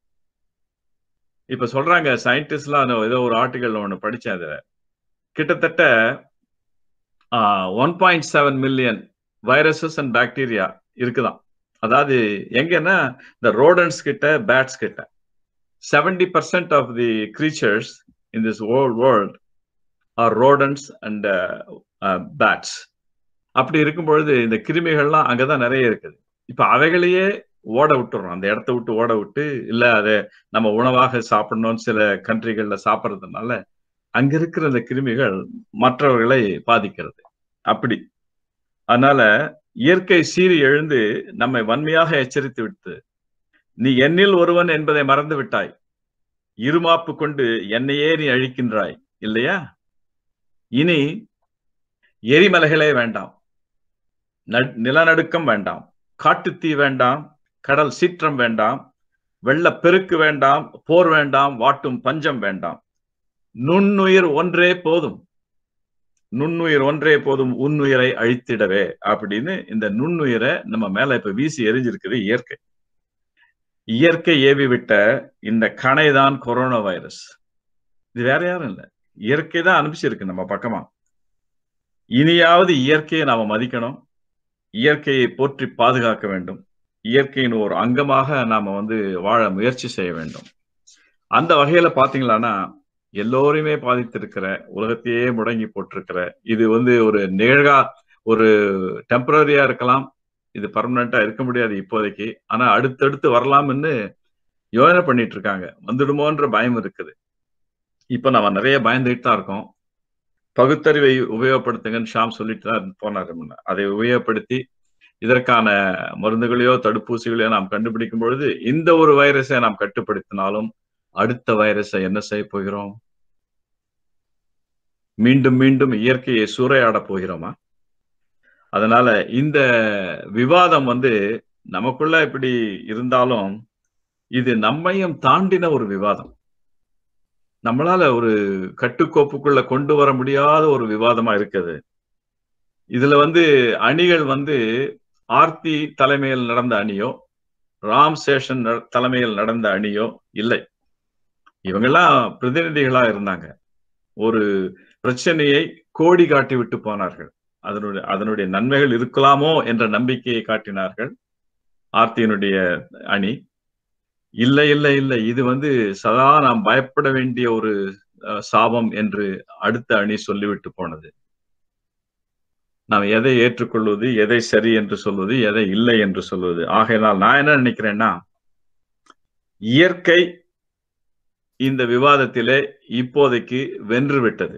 இப்ப சொல்றாங்க சயின்டிஸ்ட்லாம் ஏதோ ஒரு ஆர்டிகல் ஒன்று படிச்சேன் அதுல கிட்டத்தட்ட one point seven million viruses and bacteria இருக்குதான் அதாவது எங்கன்னா இந்த ரோடன்ஸ் கிட்ட பேட்ஸ் கிட்ட seventy percent of the creatures in this old world are rodents and bats அப்படி இருக்கும் பொழுது இந்த கிருமிகள்லாம் அங்கதான் நிறைய இருக்குது இப்ப அவைகளையே ஓட விட்டுறோம் அந்த இடத்த விட்டு ஓட விட்டு இல்ல அதை நம்ம உணவாக சாப்பிடணும்னு சில கண்ட்ரிகள்ல சாப்பிட்றதுனால அங்க இருக்கிற அந்த கிருமிகள் மற்றவர்களை பாதிக்கிறது அப்படி அதனால இயற்கை சீறி எழுந்து நம்மை வன்மையாக எச்சரித்து விட்டு நீ என்னில் ஒருவன் என்பதை மறந்து விட்டாய் இருமாப்பு கொண்டு என்னையே நீ அழிக்கின்றாய் இல்லையா இனி எரிமலைகளே வேண்டாம் நிலநடுக்கம் வேண்டாம் காட்டுத்தீ வேண்டாம் கடல் சீற்றம் வேண்டாம் வெள்ளப்பெருக்கு வேண்டாம் போர் வேண்டாம் வாட்டும் பஞ்சம் வேண்டாம் நுண்ணுயிர் ஒன்றே போதும் நுண்ணுயிர் ஒன்றே போதும் உன்னுயிரை அழித்திடவே அப்படின்னு இந்த நுண்ணுயிரை நம்ம மேல இப்ப வீசி எரிஞ்சிருக்குது இயற்கை இயற்கை ஏவி விட்ட இந்த கணைதான் கொரோனா வைரஸ் இது வேற யாரும் இல்லை இயற்கை தான் அனுப்பிச்சிருக்கு நம்ம பக்கமா இனியாவது இயற்கையை நாம மதிக்கணும் இயற்கையை போற்றி பாதுகாக்க வேண்டும் இயற்கையின் ஒரு அங்கமாக நாம வந்து வாழ முயற்சி செய்ய வேண்டும் அந்த வகையில பாத்தீங்களான்னா எல்லோரையுமே பாதித்திருக்கிற உலகத்தையே முடங்கி போட்டிருக்கிற இது வந்து ஒரு நிகழ்கா ஒரு டெம்பரரியா இருக்கலாம் இது பர்மனண்டா இருக்க முடியாது இப்போதைக்கு ஆனா அடுத்தடுத்து வரலாம்னு யோசனை பண்ணிட்டு இருக்காங்க வந்துடுமோன்ற பயம் இருக்குது இப்ப நம்ம நிறைய பயந்துகிட்டு தான் இருக்கோம் பகுத்தறிவை உபயோகப்படுத்துங்கன்னு ஷாம் சொல்லிட்டு தான் போனார் அதை உபயோகப்படுத்தி இதற்கான மருந்துகளையோ தடுப்பூசிகளையோ நாம் கண்டுபிடிக்கும் பொழுது இந்த ஒரு வைரஸை நாம் கட்டுப்படுத்தினாலும் அடுத்த வைரஸை என்ன செய்ய போகிறோம் மீண்டும் மீண்டும் இயற்கையை சூறையாட போகிறோமா அதனால இந்த விவாதம் வந்து நமக்குள்ள இப்படி இருந்தாலும் இது நம்மையும் தாண்டின ஒரு விவாதம் நம்மளால ஒரு கட்டுக்கோப்புக்குள்ள கொண்டு வர முடியாத ஒரு விவாதமா இருக்குது இதுல வந்து அணிகள் வந்து ஆர்த்தி தலைமையில் நடந்த அணியோ ராம் சேஷன் தலைமையில் நடந்த அணியோ இல்லை இவங்கெல்லாம் பிரதிநிதிகளா இருந்தாங்க ஒரு பிரச்சனையை கோடி காட்டி விட்டு போனார்கள் அதனுடைய அதனுடைய நன்மைகள் இருக்கலாமோ என்ற நம்பிக்கையை காட்டினார்கள் ஆர்த்தியினுடைய அணி இல்லை இல்லை இல்லை இது வந்து சதா நாம் பயப்பட வேண்டிய ஒரு சாபம் என்று அடுத்த அணி சொல்லிவிட்டு போனது நாம் எதை ஏற்றுக்கொள்வது எதை சரி என்று சொல்வது எதை இல்லை என்று சொல்வது ஆகையினால் நான் என்ன நினைக்கிறேன்னா இயற்கை இந்த விவாதத்திலே இப்போதைக்கு வென்று விட்டது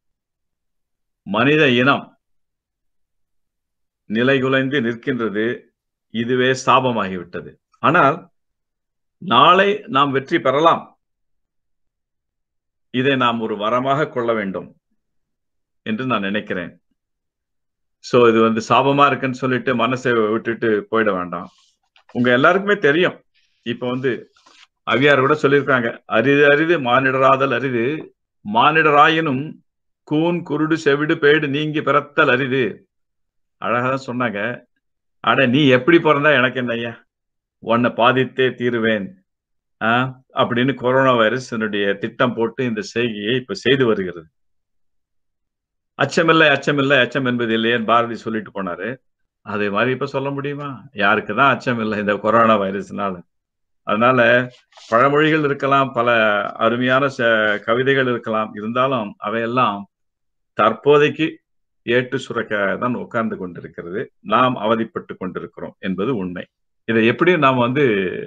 மனித இனம் நிலைகுலைந்து நிற்கின்றது இதுவே சாபமாகிவிட்டது ஆனால் நாளை நாம் வெற்றி பெறலாம் இதை நாம் ஒரு வரமாக கொள்ள வேண்டும் என்று நான் நினைக்கிறேன் சோ இது வந்து சாபமா இருக்குன்னு சொல்லிட்டு மனசை விட்டுட்டு போயிட வேண்டாம் உங்க எல்லாருக்குமே தெரியும் இப்ப வந்து அவியார் கூட சொல்லியிருக்காங்க அரிது அரிது மானிடராதல் அரிது மானிடராயினும் கூன் குருடு செவிடு பேடு நீங்கி பிறத்தல் அரிது அழகாதான் சொன்னாங்க அட நீ எப்படி பிறந்தா எனக்கு என்ன ஐயா உன்னை பாதித்தே தீருவேன் ஆஹ் அப்படின்னு கொரோனா வைரஸ் என்னுடைய திட்டம் போட்டு இந்த செய்கையை இப்ப செய்து வருகிறது அச்சமில்லை அச்சமில்லை அச்சம் என்பது இல்லையேன்னு பாரதி சொல்லிட்டு போனாரு அதே மாதிரி இப்ப சொல்ல முடியுமா யாருக்குதான் அச்சம் இல்லை இந்த கொரோனா வைரஸ்னால அதனால பழமொழிகள் இருக்கலாம் பல அருமையான கவிதைகள் இருக்கலாம் இருந்தாலும் அவையெல்லாம் தற்போதைக்கு ஏட்டு சுரக்க தான் உட்கார்ந்து கொண்டிருக்கிறது நாம் அவதிப்பட்டு கொண்டிருக்கிறோம் என்பது உண்மை இதை எப்படி நாம் வந்து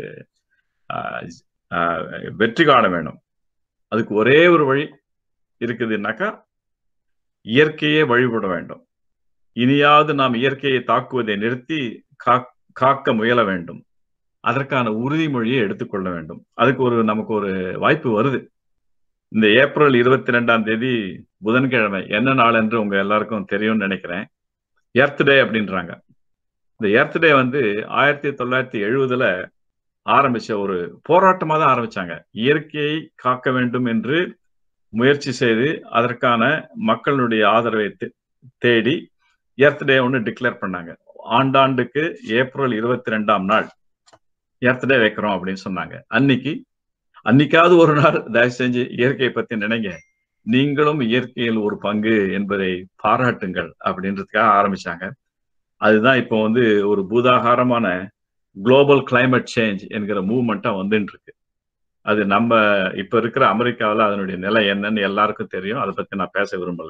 வெற்றி காண வேணும் அதுக்கு ஒரே ஒரு வழி இருக்குதுன்னாக்கா இயற்கையே வழிபட வேண்டும் இனியாவது நாம் இயற்கையை தாக்குவதை நிறுத்தி காக்க முயல வேண்டும் அதற்கான உறுதிமொழியை எடுத்துக்கொள்ள வேண்டும் அதுக்கு ஒரு நமக்கு ஒரு வாய்ப்பு வருது இந்த ஏப்ரல் இருபத்தி ரெண்டாம் தேதி புதன்கிழமை என்ன நாள் என்று உங்க எல்லாருக்கும் தெரியும்னு நினைக்கிறேன் எர்த் டே அப்படின்றாங்க இந்த எர்த் டே வந்து ஆயிரத்தி தொள்ளாயிரத்தி எழுபதுல ஆரம்பிச்ச ஒரு போராட்டமா தான் ஆரம்பிச்சாங்க இயற்கையை காக்க வேண்டும் என்று முயற்சி செய்து அதற்கான மக்களுடைய ஆதரவை தே- தேடி எர்த் டே ஒன்று டிக்ளேர் பண்ணாங்க ஆண்டாண்டுக்கு ஏப்ரல் இருபத்தி ரெண்டாம் நாள் எர்த் டே வைக்கிறோம் அப்படின்னு சொன்னாங்க அன்னைக்கு அன்னைக்காவது ஒரு நாள் தயவு செஞ்சு இயற்கையை பத்தி நினைங்க நீங்களும் இயற்கையில் ஒரு பங்கு என்பதை பாராட்டுங்கள் அப்படின்றதுக்காக ஆரம்பிச்சாங்க அதுதான் இப்போ வந்து ஒரு பூதாகாரமான குளோபல் climate சேஞ்ச் என்கிற மூவ்மெண்ட்டா வந்துட்டு இருக்கு அது நம்ம இப்ப இருக்கிற அமெரிக்காவில் அதனுடைய நிலை என்னன்னு எல்லாருக்கும் தெரியும் அதை பத்தி நான் பேச விரும்பல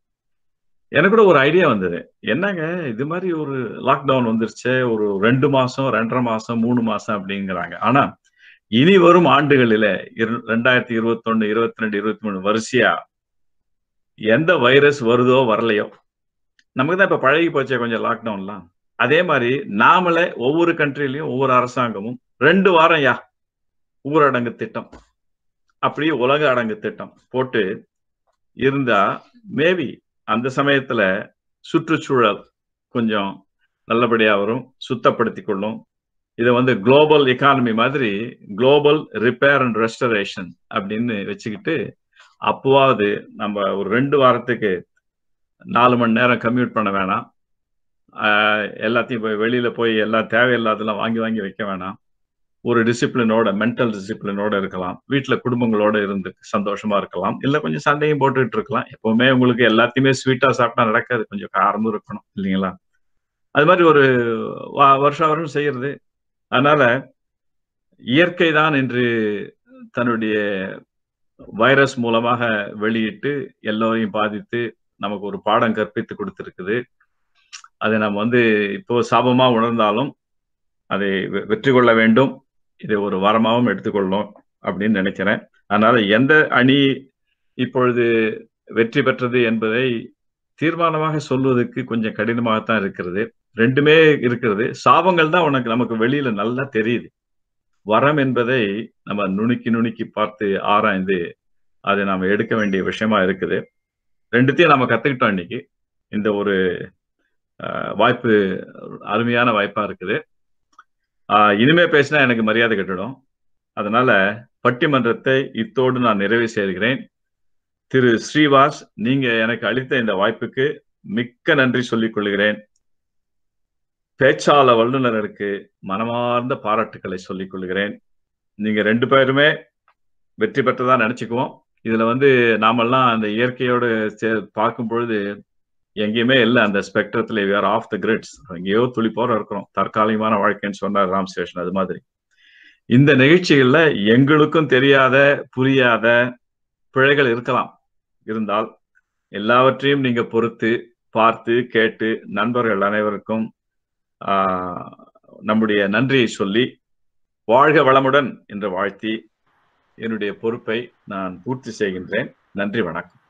எனக்கு கூட ஒரு ஐடியா வந்தது என்னங்க இது மாதிரி ஒரு லாக்டவுன் வந்துருச்சு ஒரு ரெண்டு மாசம் ரெண்டரை மாசம் மூணு மாசம் அப்படிங்கிறாங்க ஆனா இனி வரும் ஆண்டுகளில இரு- ரெண்டாயிரத்தி இருபத்தொன்னு இருபத்தி ரெண்டு இருபத்தி மூணு வரிசையா எந்த வைரஸ் வருதோ வரலையோ நமக்கு தான் இப்ப பழகி போச்சே கொஞ்சம் லாக்டவுன்லாம் அதே மாதிரி நாமளே ஒவ்வொரு கண்ட்ரிலையும் ஒவ்வொரு அரசாங்கமும் ரெண்டு வாரம் யா ஊரடங்கு திட்டம் அப்படியே உலக அடங்கு திட்டம் போட்டு இருந்தா மேபி அந்த சமயத்துல சுற்றுச்சூழல் கொஞ்சம் நல்லபடியா வரும் சுத்தப்படுத்தி கொள்ளும் இதை வந்து குளோபல் எக்கானமி மாதிரி குளோபல் ரிப்பேர் அண்ட் ரெஸ்டரேஷன் அப்படின்னு வச்சுக்கிட்டு அப்போவாவது நம்ம ஒரு ரெண்டு வாரத்துக்கு நாலு மணி நேரம் கம்யூட் பண்ண வேணாம் ஆஹ் எல்லாத்தையும் போய் வெளியில போய் எல்லா தேவையில்லாதெல்லாம் வாங்கி வாங்கி வைக்க வேணாம் ஒரு டிசிப்ளினோட மென்டல் டிசிப்ளினோட இருக்கலாம் வீட்டுல குடும்பங்களோட இருந்து சந்தோஷமா இருக்கலாம் இல்ல கொஞ்சம் சண்டையும் போட்டுட்டு இருக்கலாம் எப்பவுமே உங்களுக்கு எல்லாத்தையுமே ஸ்வீட்டா சாப்பிட்டா நடக்காது கொஞ்சம் காரமும் இருக்கணும் இல்லைங்களா அது மாதிரி ஒரு வா- வருஷம் வருஷம் செய்யறது அதனால இயற்கை தான் இன்று தன்னுடைய வைரஸ் மூலமாக வெளியிட்டு எல்லோரையும் பாதித்து நமக்கு ஒரு பாடம் கற்பித்து கொடுத்திருக்குது அதை நம்ம வந்து இப்போ சாபமா உணர்ந்தாலும் அதை வெ- வெற்றி கொள்ள வேண்டும் இதை ஒரு வரமாகவும் எடுத்துக்கொள்ளணும் அப்படின்னு நினைக்கிறேன் அதனால எந்த அணி இப்பொழுது வெற்றி பெற்றது என்பதை தீர்மானமாக சொல்வதற்கு கொஞ்சம் கடினமாகத்தான் இருக்கிறது ரெண்டுமே இருக்கிறது சாபங்கள் தான் உனக்கு நமக்கு வெளியில நல்லா தெரியுது வரம் என்பதை நம்ம நுணுக்கி நுணுக்கி பார்த்து ஆராய்ந்து அதை நாம எடுக்க வேண்டிய விஷயமா இருக்குது ரெண்டுத்தையும் நம்ம கத்துக்கிட்டோம் இன்னைக்கு இந்த ஒரு அஹ், வாய்ப்பு அருமையான வாய்ப்பா இருக்குது ஆஹ், இனிமே பேசினா எனக்கு மரியாதை கட்டிடும் அதனால பட்டிமன்றத்தை இத்தோடு நான் நிறைவு செய்கிறேன் திரு ஸ்ரீவாஸ் நீங்க எனக்கு அளித்த இந்த வாய்ப்புக்கு மிக்க நன்றி சொல்லிக் கொள்கிறேன் பேச்சாள வல்லுநருக்கு மனமார்ந்த பாராட்டுக்களை சொல்லிக் கொள்கிறேன் நீங்க ரெண்டு பேருமே வெற்றி பெற்றதா நினைச்சுக்குவோம் இதுல வந்து நாமெல்லாம் அந்த இயற்கையோடு சே- பார்க்கும் பொழுது எங்கேயுமே இல்லை அந்த ஸ்பெக்ட்ரத்துல வேர் ஆஃப் த கிரிட்ஸ் எங்கேயோ துளி போற இருக்கிறோம் தற்காலிகமான வாழ்க்கைன்னு சொன்னார் ராம் ஸ்டேஷன் அது மாதிரி இந்த நிகழ்ச்சிகள்ல எங்களுக்கும் தெரியாத புரியாத பிழைகள் இருக்கலாம் இருந்தால் எல்லாவற்றையும் நீங்க பொறுத்து பார்த்து கேட்டு நண்பர்கள் அனைவருக்கும் ஆஹ், நம்முடைய நன்றியை சொல்லி வாழ்க வளமுடன் என்று வாழ்த்தி என்னுடைய பொறுப்பை நான் பூர்த்தி செய்கின்றேன் நன்றி வணக்கம்